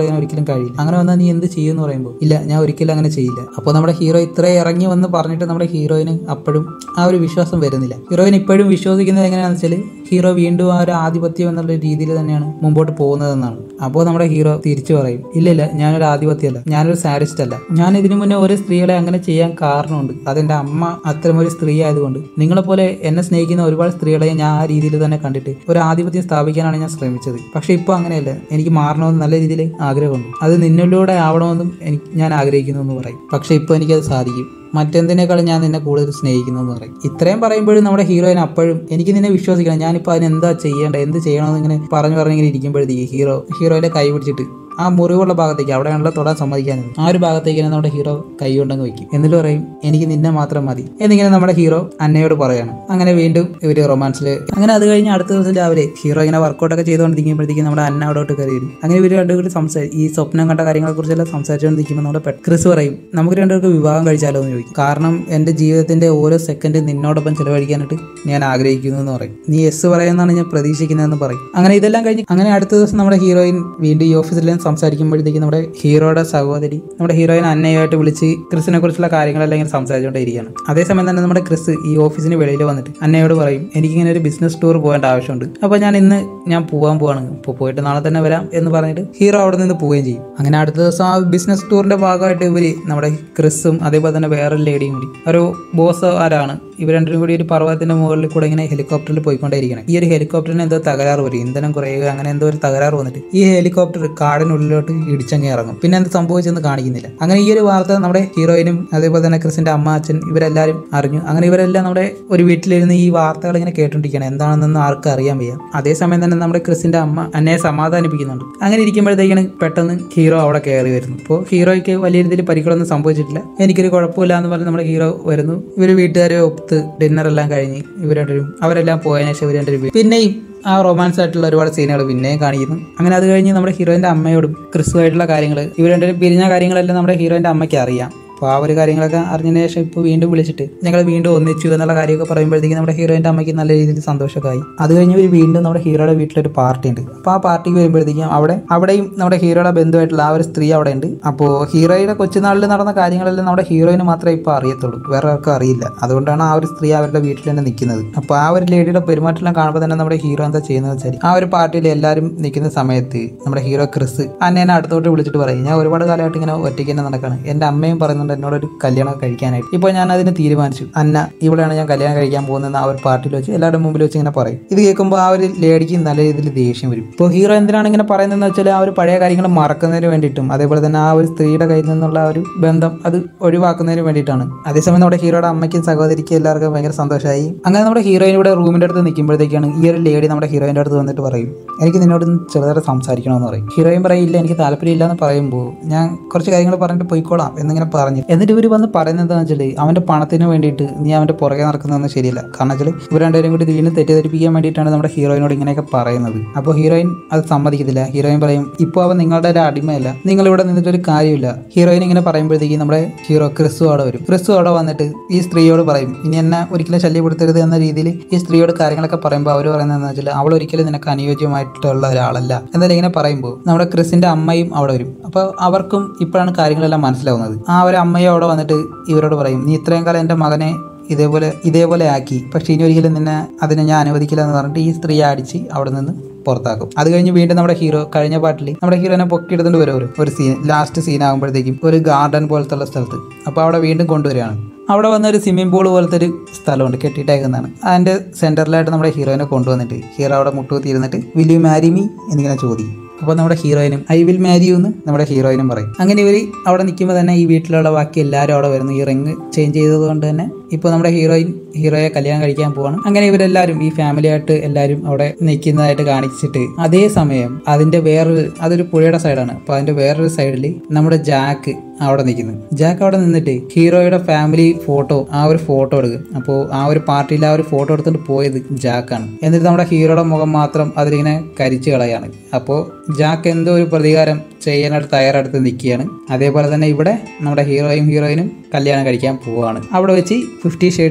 കഴിയില്ല അങ്ങനെ വന്നാൽ നീ എന്ത് ചെയ്യും എന്ന് പറയുമ്പോൾ ഇല്ല ഞാൻ ഒരിക്കലും അങ്ങനെ ചെയ്യില്ല അപ്പോൾ നമ്മുടെ ഹീറോ ഇത്രയും ഇറങ്ങി വന്ന് പറഞ്ഞിട്ട് നമ്മുടെ ഹീറോയിന് അപ്പോഴും ആ ഒരു വിശ്വാസം വരുന്നില്ല ഹീറോയിൻ ഇപ്പോഴും വിശ്വസിക്കുന്നത് എങ്ങനെയാണെന്ന് വെച്ചാൽ ഹീറോ വീണ്ടും ആ ഒരു ആധിപത്യം എന്നുള്ള രീതിയിൽ തന്നെയാണ് മുമ്പോട്ട് പോകുന്നതെന്നാണ് അപ്പോൾ നമ്മുടെ ഹീറോ തിരിച്ചു പറയും ഇല്ല ഇല്ല ഞാനൊരു ആധിപത്യമല്ല ഞാനൊരു സാരിസ്റ്റ് അല്ല ഞാൻ ഇതിനു മുന്നേ ഒരു സ്ത്രീകളെ അങ്ങനെ ചെയ്യാൻ കാരണമുണ്ട് അതെന്റെ അമ്മ അത്തരമൊരു സ്ത്രീ ആയതുകൊണ്ട് നിങ്ങളെപ്പോലെ എന്നെ സ്നേഹിക്കുന്ന ഒരുപാട് സ്ത്രീകളെ ഞാൻ ആ രീതിയിൽ തന്നെ കണ്ടിട്ട് ഒരു ആധിപത്യം സ്ഥാപിക്കാനാണ് ഞാൻ ശ്രമിച്ചത് പക്ഷെ ഇപ്പോൾ അങ്ങനെയല്ല എനിക്ക് മാറണമെന്ന് നല്ല രീതിയിൽ ആഗ്രഹമുണ്ട് അത് നിന്നിലൂടെ ആവണമെന്നും എനിക്ക് ഞാൻ ആഗ്രഹിക്കുന്നു എന്ന് പറയും പക്ഷെ ഇപ്പോൾ എനിക്കത് സാധിക്കും മറ്റെന്തിനേക്കാളും ഞാൻ നിന്നെ കൂടുതൽ സ്നേഹിക്കുന്നു എന്ന് പറയും ഇത്രയും പറയുമ്പോഴും നമ്മുടെ ഹീറോയിൻ അപ്പോഴും എനിക്ക് നിന്നെ വിശ്വസിക്കണം ഞാനിപ്പോൾ അതിന് എന്താ ചെയ്യേണ്ടത് എന്ത് ചെയ്യണമെന്ന് ഇങ്ങനെ പറഞ്ഞു പറഞ്ഞിങ്ങനെ ഇരിക്കുമ്പോഴത്തേക്ക് ഹീറോ ഹീറോയിൻ്റെ കൈ പിടിച്ചിട്ട് ആ മുറിവുള്ള ഭാഗത്തേക്ക് അവിടെയാണല്ലോ തൊടാൻ സമ്മതിക്കാനത് ആ ഒരു ഭാഗത്തേക്ക് നമ്മുടെ ഹീറോ കൈ കൊണ്ടങ്ങ് വെക്കും എന്നിട്ട് പറയും എനിക്ക് നിന്നെ മാത്രം മതി എന്നിങ്ങനെ നമ്മുടെ ഹീറോ അന്നയോട് പറയാണ് അങ്ങനെ വീണ്ടും ഇവര് റൊമാൻസിൽ അങ്ങനെ അത് കഴിഞ്ഞ് അടുത്ത ദിവസം രാവിലെ ഹീറോ ഇങ്ങനെ വർക്കൗട്ടൊക്കെ ചെയ്തുകൊണ്ടിരിക്കുമ്പോഴത്തേക്കും നമ്മുടെ അന്ന അവിടോട്ട് കയറി വരും അങ്ങനെ ഇവർ രണ്ടുപേരും സംസാരി ഈ സ്വപ്നം കണ്ട കാര്യങ്ങളെ കുറിച്ചെല്ലാം സംസാരിച്ചുകൊണ്ടിരിക്കുമ്പോൾ നമ്മുടെ പെ- ക്രിസ് പറയും നമുക്ക് രണ്ടുപേർക്ക് വിവാഹം കഴിച്ചാലോ എന്ന് ചോദിക്കും കാരണം എൻ്റെ ജീവിതത്തിന്റെ ഓരോ സെക്കൻഡ് നിന്നോടൊപ്പം ചെലവഴിക്കാനായിട്ട് ഞാൻ ആഗ്രഹിക്കുന്നു എന്ന് പറയും നീ എസ് പറയുന്നതാണ് ഞാൻ പ്രതീക്ഷിക്കുന്നതെന്ന് പറയും അങ്ങനെ ഇതെല്ലാം കഴിഞ്ഞ് അങ്ങനെ അടുത്ത ദിവസം നമ്മുടെ ഹീറോയിൻ വീണ്ടും ഈ ഓഫീസിൽ സംസാരിക്കുമ്പോഴത്തേക്ക് നമ്മുടെ ഹീറോയുടെ സഹോദരി നമ്മുടെ ഹീറോയിൻ അന്നയായിട്ട് വിളിച്ച് ക്രിസിനെ കുറിച്ചുള്ള കാര്യങ്ങളെല്ലാം ഇങ്ങനെ സംസാരിച്ചുകൊണ്ടിരിക്കുകയാണ് അതേസമയം തന്നെ നമ്മുടെ ക്രിസ് ഈ ഓഫീസിന് വെളിയിൽ വന്നിട്ട് അന്നയോട് പറയും എനിക്കിങ്ങനെ ഒരു ബിസിനസ് ടൂർ പോകേണ്ട ആവശ്യമുണ്ട് അപ്പോൾ ഞാൻ ഇന്ന് ഞാൻ പോകാൻ പോവാണ് ഇപ്പോൾ പോയിട്ട് നാളെ തന്നെ വരാം എന്ന് പറഞ്ഞിട്ട് ഹീറോ അവിടെ നിന്ന് പോവുകയും ചെയ്യും അങ്ങനെ അടുത്ത ദിവസം ആ ബിസിനസ് ടൂറിന്റെ ഭാഗമായിട്ട് ഇവര് നമ്മുടെ ക്രിസും അതേപോലെ തന്നെ വേറൊരു ലേഡിയും കൂടി ഒരു ബോസ് ആരാണ് ഇവർ രണ്ടും കൂടി ഒരു പർവ്വതത്തിന്റെ മുകളിൽ കൂടെ ഇങ്ങനെ ഹെലികോപ്റ്ററിൽ പോയിക്കൊണ്ടേയിരിക്കണം ഈ ഒരു ഹെലികോപ്റ്ററിന് എന്തോ തകരാറ് വരും ഇന്ധനം കുറയുക അങ്ങനെ എന്തോ ഒരു തകരാറ് വന്നിട്ട് ഈ ഹെലികോപ്റ്റർ കാടിനുള്ളിലോട്ട് ഇടിച്ചങ്ങ് ഇറങ്ങും പിന്നെ എന്ത് സംഭവിച്ചെന്ന് കാണിക്കുന്നില്ല അങ്ങനെ ഈ ഒരു വാർത്ത നമ്മുടെ ഹീറോയിനും അതേപോലെ തന്നെ ക്രിസിന്റെ അമ്മ അച്ഛൻ ഇവരെല്ലാവരും അറിഞ്ഞു അങ്ങനെ ഇവരെല്ലാം നമ്മുടെ ഒരു വീട്ടിലിരുന്ന് ഈ വാർത്തകൾ ഇങ്ങനെ കേട്ടോണ്ടിരിക്കുകയാണ് എന്താണെന്നൊന്നും ആർക്കും അറിയാൻ വയ്യ അതേസമയം തന്നെ നമ്മുടെ ക്രിസിന്റെ അമ്മ അന്നയെ സമാധാനിപ്പിക്കുന്നുണ്ട് അങ്ങനെ ഇരിക്കുമ്പോഴത്തേക്കാണ് പെട്ടെന്ന് ഹീറോ അവിടെ കയറി വരുന്നു അപ്പോൾ ഹീറോയ്ക്ക് വലിയ രീതിയിൽ പരിക്കുകളൊന്നും സംഭവിച്ചിട്ടില്ല എനിക്കൊരു കുഴപ്പമില്ല എന്ന് പറഞ്ഞ് നമ്മുടെ ഹീറോ വരുന്നു ഇവർ വീട്ടുകാരെ ഒത്ത് ഡിന്നർ എല്ലാം കഴിഞ്ഞ് ഇവർ രണ്ടുപേരും അവരെല്ലാം പോയതിനു ശേഷം ഇവർ രണ്ടുപേരും പിന്നെയും ആ റൊമാൻസ് ആയിട്ടുള്ള ഒരുപാട് സീനുകൾ പിന്നെയും കാണിക്കുന്നു അങ്ങനെ അത് കഴിഞ്ഞ് നമ്മുടെ ഹീറോയിന്റെ അമ്മയോടും ക്രിസ്തുവായിട്ടുള്ള കാര്യങ്ങൾ ഇവർ രണ്ടുപേരും പിരിഞ്ഞ കാര്യങ്ങളെല്ലാം നമ്മുടെ ഹീറോയിന്റെ അമ്മയ്ക്ക് അറിയാം അപ്പോൾ ആ ഒരു കാര്യങ്ങളൊക്കെ അറിഞ്ഞതിന് ശേഷം ഇപ്പോൾ വീണ്ടും വിളിച്ചിട്ട് ഞങ്ങൾ വീണ്ടും ഒന്നിച്ചു എന്നുള്ള കാര്യമൊക്കെ പറയുമ്പോഴത്തേക്കും നമ്മുടെ ഹീറോയിൻ്റെ അമ്മയ്ക്ക് നല്ല രീതിയിൽ സന്തോഷമൊക്കെ ആയി അത് കഴിഞ്ഞ് ഇവർ വീണ്ടും നമ്മുടെ ഹീറോയുടെ വീട്ടിലൊരു പാർട്ടി ഉണ്ട് അപ്പോൾ ആ പാർട്ടിക്ക് വരുമ്പോഴത്തേക്കും അവിടെ അവിടെയും നമ്മുടെ ഹീറോയുടെ ബന്ധുവായിട്ടുള്ള ആ ഒരു സ്ത്രീ അവിടെ ഉണ്ട് അപ്പോൾ ഹീറോയുടെ കൊച്ചുനാളിൽ നടന്ന കാര്യങ്ങളെല്ലാം നമ്മുടെ ഹീറോയിന് മാത്രമേ ഇപ്പോൾ അറിയത്തുള്ളൂ വേറെ ആർക്കും അറിയില്ല അതുകൊണ്ടാണ് ആ ഒരു സ്ത്രീ അവരുടെ വീട്ടിൽ തന്നെ നിൽക്കുന്നത് അപ്പോൾ ആ ഒരു ലേഡിയുടെ പെരുമാറ്റം കാണുമ്പോൾ തന്നെ നമ്മുടെ ഹീറോ എന്താ ചെയ്യുന്നത് വെച്ചാൽ ആ ഒരു പാർട്ടിയിൽ എല്ലാവരും നിൽക്കുന്ന സമയത്ത് നമ്മുടെ ഹീറോ ക്രിസ് അന്നേനെ അടുത്തോട്ട് വിളിച്ചിട്ട് പറയും ഞാൻ ഒരുപാട് കാലമായിട്ട് ഇങ്ങനെ ഒറ്റയ്ക്ക് തന്നെ നടക്കാണ് എൻ്റെ അമ്മയും പറയുന്നുണ്ട് എന്നോടൊരു കല്യാണം കഴിക്കാനായിട്ട് ഇപ്പോൾ ഞാൻ അതിന് തീരുമാനിച്ചു അന്ന ഇവിടെയാണ് ഞാൻ കല്യാണം കഴിക്കാൻ പോകുന്നത് ആ ഒരു പാർട്ടിയിൽ വെച്ച് എല്ലാവരുടെ മുമ്പിൽ വെച്ച് ഇങ്ങനെ പറയും ഇത് കേൾക്കുമ്പോൾ ആ ഒരു ലേഡിക്ക് നല്ല രീതിയിൽ ദേഷ്യം വരും ഇപ്പോൾ ഹീറോ എന്തിനാണ് ഇങ്ങനെ പറയുന്നതെന്ന് വെച്ചാൽ ആ ഒരു പഴയ കാര്യങ്ങൾ മറക്കുന്നതിന് വേണ്ടിയിട്ടും അതേപോലെ തന്നെ ആ ഒരു സ്ത്രീയുടെ കയ്യിൽ നിന്നുള്ള ആ ഒരു ബന്ധം അത് ഒഴിവാക്കുന്നതിന് വേണ്ടിയിട്ടാണ് അതേസമയം നമ്മുടെ ഹീറോയുടെ അമ്മയ്ക്കും സഹോദരിക്കും എല്ലാവർക്കും ഭയങ്കര സന്തോഷമായി അങ്ങനെ നമ്മുടെ ഹീറോയിൻ ഇവിടെ റൂമിൻ്റെ അടുത്ത് നിൽക്കുമ്പോഴത്തേക്കാണ് ഈ ഒരു ലേഡി നമ്മുടെ ഹീറോയിൻ്റെ അടുത്ത് വന്നിട്ട് പറയും എനിക്ക് നിന്നോട് ഒന്ന് ചെറുതായിട്ട് സംസാരിക്കണമെന്ന് പറയും ഹീറോയിൻ പറയും ഇല്ല എനിക്ക് താല്പര്യമില്ല എന്ന് പറയുമ്പോൾ ഞാൻ കുറച്ച് കാര്യങ്ങൾ പറഞ്ഞിട്ട് പോയിക്കോളാം എന്നിങ്ങനെ പറഞ്ഞു എന്നിട്ട് ഇവർ വന്ന് പറയുന്നത് എന്താണെന്ന് വെച്ചാൽ അവൻ്റെ പണത്തിന് വേണ്ടിയിട്ട് നീ അവൻ്റെ പുറകെ നടക്കുന്നതൊന്നും ശരിയല്ല കാരണം വെച്ചാൽ ഇവർ രണ്ടുപേരും കൂടി വീണ്ടും തെറ്റിദ്ധരിപ്പിക്കാൻ വേണ്ടിയിട്ടാണ് നമ്മുടെ ഹീറോയിനോട് ഇങ്ങനെയൊക്കെ പറയുന്നത് അപ്പോൾ ഹീറോയിൻ അത് സമ്മതിക്കത്തില്ല ഹീറോയിൻ പറയും ഇപ്പോൾ അവൻ നിങ്ങളുടെ ഒരു അടിമയല്ല നിങ്ങൾ ഇവിടെ നിന്നിട്ട് ഒരു കാര്യമില്ല ഹീറോയിൻ ഇങ്ങനെ പറയുമ്പോഴത്തേക്കും നമ്മുടെ ഹീറോ ക്രിസ്തു അവിടെ വരും ക്രിസ്തു അവിടെ വന്നിട്ട് ഈ സ്ത്രീയോട് പറയും ഇനി എന്നെ ഒരിക്കലും ശല്യപ്പെടുത്തരുത് എന്ന രീതിയിൽ ഈ സ്ത്രീയോട് കാര്യങ്ങളൊക്കെ പറയുമ്പോൾ അവർ പറയുന്നതെന്ന് വെച്ചാൽ അവൾ ഒരിക്കലും നിനക്ക് അനുയോജ്യമായിട്ടുള്ള ഒരാളല്ല എന്നാലും ഇങ്ങനെ പറയുമ്പോൾ നമ്മുടെ ക്രിസിന്റെ അമ്മയും അവിടെ വരും അപ്പോൾ അവർക്കും ഇപ്പോഴാണ് കാര്യങ്ങളെല്ലാം മനസ്സിലാവുന്നത് ആ ഒരു അമ്മയും അവിടെ വന്നിട്ട് ഇവരോട് പറയും നീ ഇത്രയും കാലം എൻ്റെ മകനെ ഇതേപോലെ ഇതേപോലെ ആക്കി പക്ഷെ ഇനി ഒരിക്കലും നിന്നെ അതിനെ ഞാൻ അനുവദിക്കില്ല എന്ന് പറഞ്ഞിട്ട് ഈ സ്ത്രീയെ അടിച്ച് അവിടെ നിന്ന് പുറത്താക്കും അത് കഴിഞ്ഞ് വീണ്ടും നമ്മുടെ ഹീറോ കഴിഞ്ഞ പാട്ടിൽ നമ്മുടെ ഹീറോനെ പൊക്കിയെടുത്തുകൊണ്ട് വരും ഒരു സീൻ ലാസ്റ്റ് സീൻ ആകുമ്പോഴത്തേക്കും ഒരു ഗാർഡൻ പോലത്തുള്ള സ്ഥലത്ത് അപ്പോൾ അവിടെ വീണ്ടും കൊണ്ടുവരികയാണ് അവിടെ വന്ന ഒരു സ്വിമ്മിംഗ് പൂൾ പോലത്തെ ഒരു സ്ഥലമുണ്ട് കെട്ടിയിട്ടേക്കുന്നതാണ് അതിൻ്റെ സെൻറ്ററിലായിട്ട് നമ്മുടെ ഹീറോയിനെ കൊണ്ടുവന്നിട്ട് ഹീറോ അവിടെ മുട്ടുകുത്തി ഇരുന്നിട്ട് വിൽ യു മാരി മീ എന്നിങ്ങനെ ചോദിക്കും അപ്പോൾ നമ്മുടെ ഹീറോയിനും ഐ വിൽ മാരി യു എന്ന് നമ്മുടെ ഹീറോയിനും പറയും അങ്ങനെ ഇവർ അവിടെ നിൽക്കുമ്പോൾ തന്നെ ഈ വീട്ടിലുള്ള ബാക്കി എല്ലാവരും അവിടെ വരുന്നു ഈ റിങ് ചേഞ്ച് ചെയ്തത് കൊണ്ട് തന്നെ ഇപ്പോൾ നമ്മുടെ ഹീറോയിൻ ഹീറോയെ കല്യാണം കഴിക്കാൻ പോവാണ് അങ്ങനെ ഇവരെല്ലാവരും ഈ ഫാമിലി ആയിട്ട് എല്ലാവരും അവിടെ നിൽക്കുന്നതായിട്ട് കാണിച്ചിട്ട് അതേ സമയം അതിന്റെ വേറൊരു അതൊരു പുഴയുടെ സൈഡാണ് അപ്പോൾ അതിന്റെ വേറൊരു സൈഡിൽ നമ്മുടെ ജാക്ക് അവിടെ നിൽക്കുന്നു ജാക്ക് അവിടെ നിന്നിട്ട് ഹീറോയുടെ ഫാമിലി ഫോട്ടോ ആ ഒരു ഫോട്ടോ എടുക്കും അപ്പോൾ ആ ഒരു പാർട്ടിയിൽ ആ ഒരു ഫോട്ടോ എടുത്തിട്ട് പോയത് ജാക്കാണ് എന്നിട്ട് നമ്മുടെ ഹീറോയുടെ മുഖം മാത്രം അതിലിങ്ങനെ കരിച്ചു കളയാണ് അപ്പോൾ ജാക്ക് എന്തോ ഒരു പ്രതികാരം ചെയ്യാനായിട്ട് തയ്യാറെടുത്ത് നിൽക്കുകയാണ് അതേപോലെ തന്നെ ഇവിടെ നമ്മുടെ ഹീറോയും ഹീറോയിനും കല്യാണം കഴിക്കാൻ പോവുകയാണ് അവിടെ വെച്ച് ഫിഫ്റ്റി ഷെയ്ഡ്സ് ഓഫ്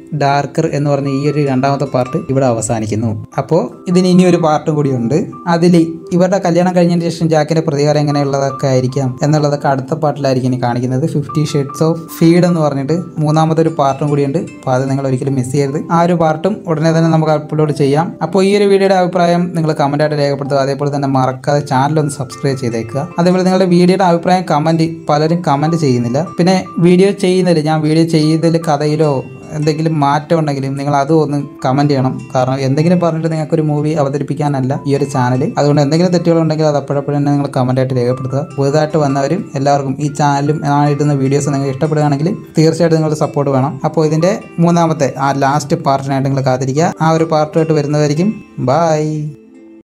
ഡാർക്കർ എന്ന് പറഞ്ഞ ഈ ഒരു രണ്ടാമത്തെ പാർട്ട് ഇവിടെ അവസാനിക്കുന്നു അപ്പോൾ ഇതിന് ഇനി ഒരു പാർട്ടും കൂടിയുണ്ട് അതിൽ ഇവരുടെ കല്യാണം കഴിഞ്ഞതിന് ശേഷം ജാക്കിന്റെ പ്രതികാരം എങ്ങനെയുള്ളതൊക്കെ ആയിരിക്കാം എന്നുള്ളതൊക്കെ അടുത്ത പാർട്ടിലായിരിക്കും ഇനി കാണിക്കുന്നത് ഫിഫ്റ്റി ഷെയ്ഡ്സ് ഓഫ് ഫീഡ് എന്ന് പറഞ്ഞിട്ട് മൂന്നാമത്തെ ഒരു പാർട്ടും കൂടിയുണ്ട് അപ്പോൾ അത് നിങ്ങൾ ഒരിക്കലും മിസ് ചെയ്യരുത് ആ ഒരു പാർട്ടും ഉടനെ തന്നെ നമുക്ക് അപ്ലോഡ് ചെയ്യാം അപ്പോൾ ഈ ഒരു വീഡിയോയുടെ അഭിപ്രായം നിങ്ങൾ കമൻറ്റായിട്ട് രേഖപ്പെടുത്തുക അതേപോലെ തന്നെ മറക്കാതെ ചാനൽ ഒന്ന് സബ്സ്ക്രൈബ് ചെയ്തേക്കുക അതേപോലെ നിങ്ങളുടെ വീഡിയോയുടെ അഭിപ്രായം കമൻറ്റ് പലരും കമൻറ്റ് ചെയ്യുന്നില്ല പിന്നെ വീഡിയോ ചെയ്യുന്നതിൽ ഞാൻ വീഡിയോ ചെയ്തതിൽ കഥയിലോ എന്തെങ്കിലും മാറ്റം ഉണ്ടെങ്കിലും നിങ്ങൾ അതും ഒന്ന് കമൻറ്റ് ചെയ്യണം കാരണം എന്തെങ്കിലും പറഞ്ഞിട്ട് നിങ്ങൾക്കൊരു മൂവി അവതരിപ്പിക്കാനല്ല ഈ ഒരു ചാനൽ അതുകൊണ്ട് എന്തെങ്കിലും തെറ്റുകളുണ്ടെങ്കിൽ അത് അപ്പോഴപ്പോഴും തന്നെ നിങ്ങൾ കമൻറ്റായിട്ട് രേഖപ്പെടുത്തുക പുതുതായിട്ട് വന്നവരും എല്ലാവർക്കും ഈ ചാനലും ഞാൻ ഇടുന്ന വീഡിയോസ് നിങ്ങൾക്ക് ഇഷ്ടപ്പെടുകയാണെങ്കിൽ തീർച്ചയായിട്ടും നിങ്ങളുടെ സപ്പോർട്ട് വേണം അപ്പോൾ ഇതിൻ്റെ മൂന്നാമത്തെ ആ ലാസ്റ്റ് പാർട്ടിനായിട്ട് നിങ്ങൾ കാത്തിരിക്കുക ആ ഒരു പാർട്ടുമായിട്ട് വരുന്നതായിരിക്കും ബായ്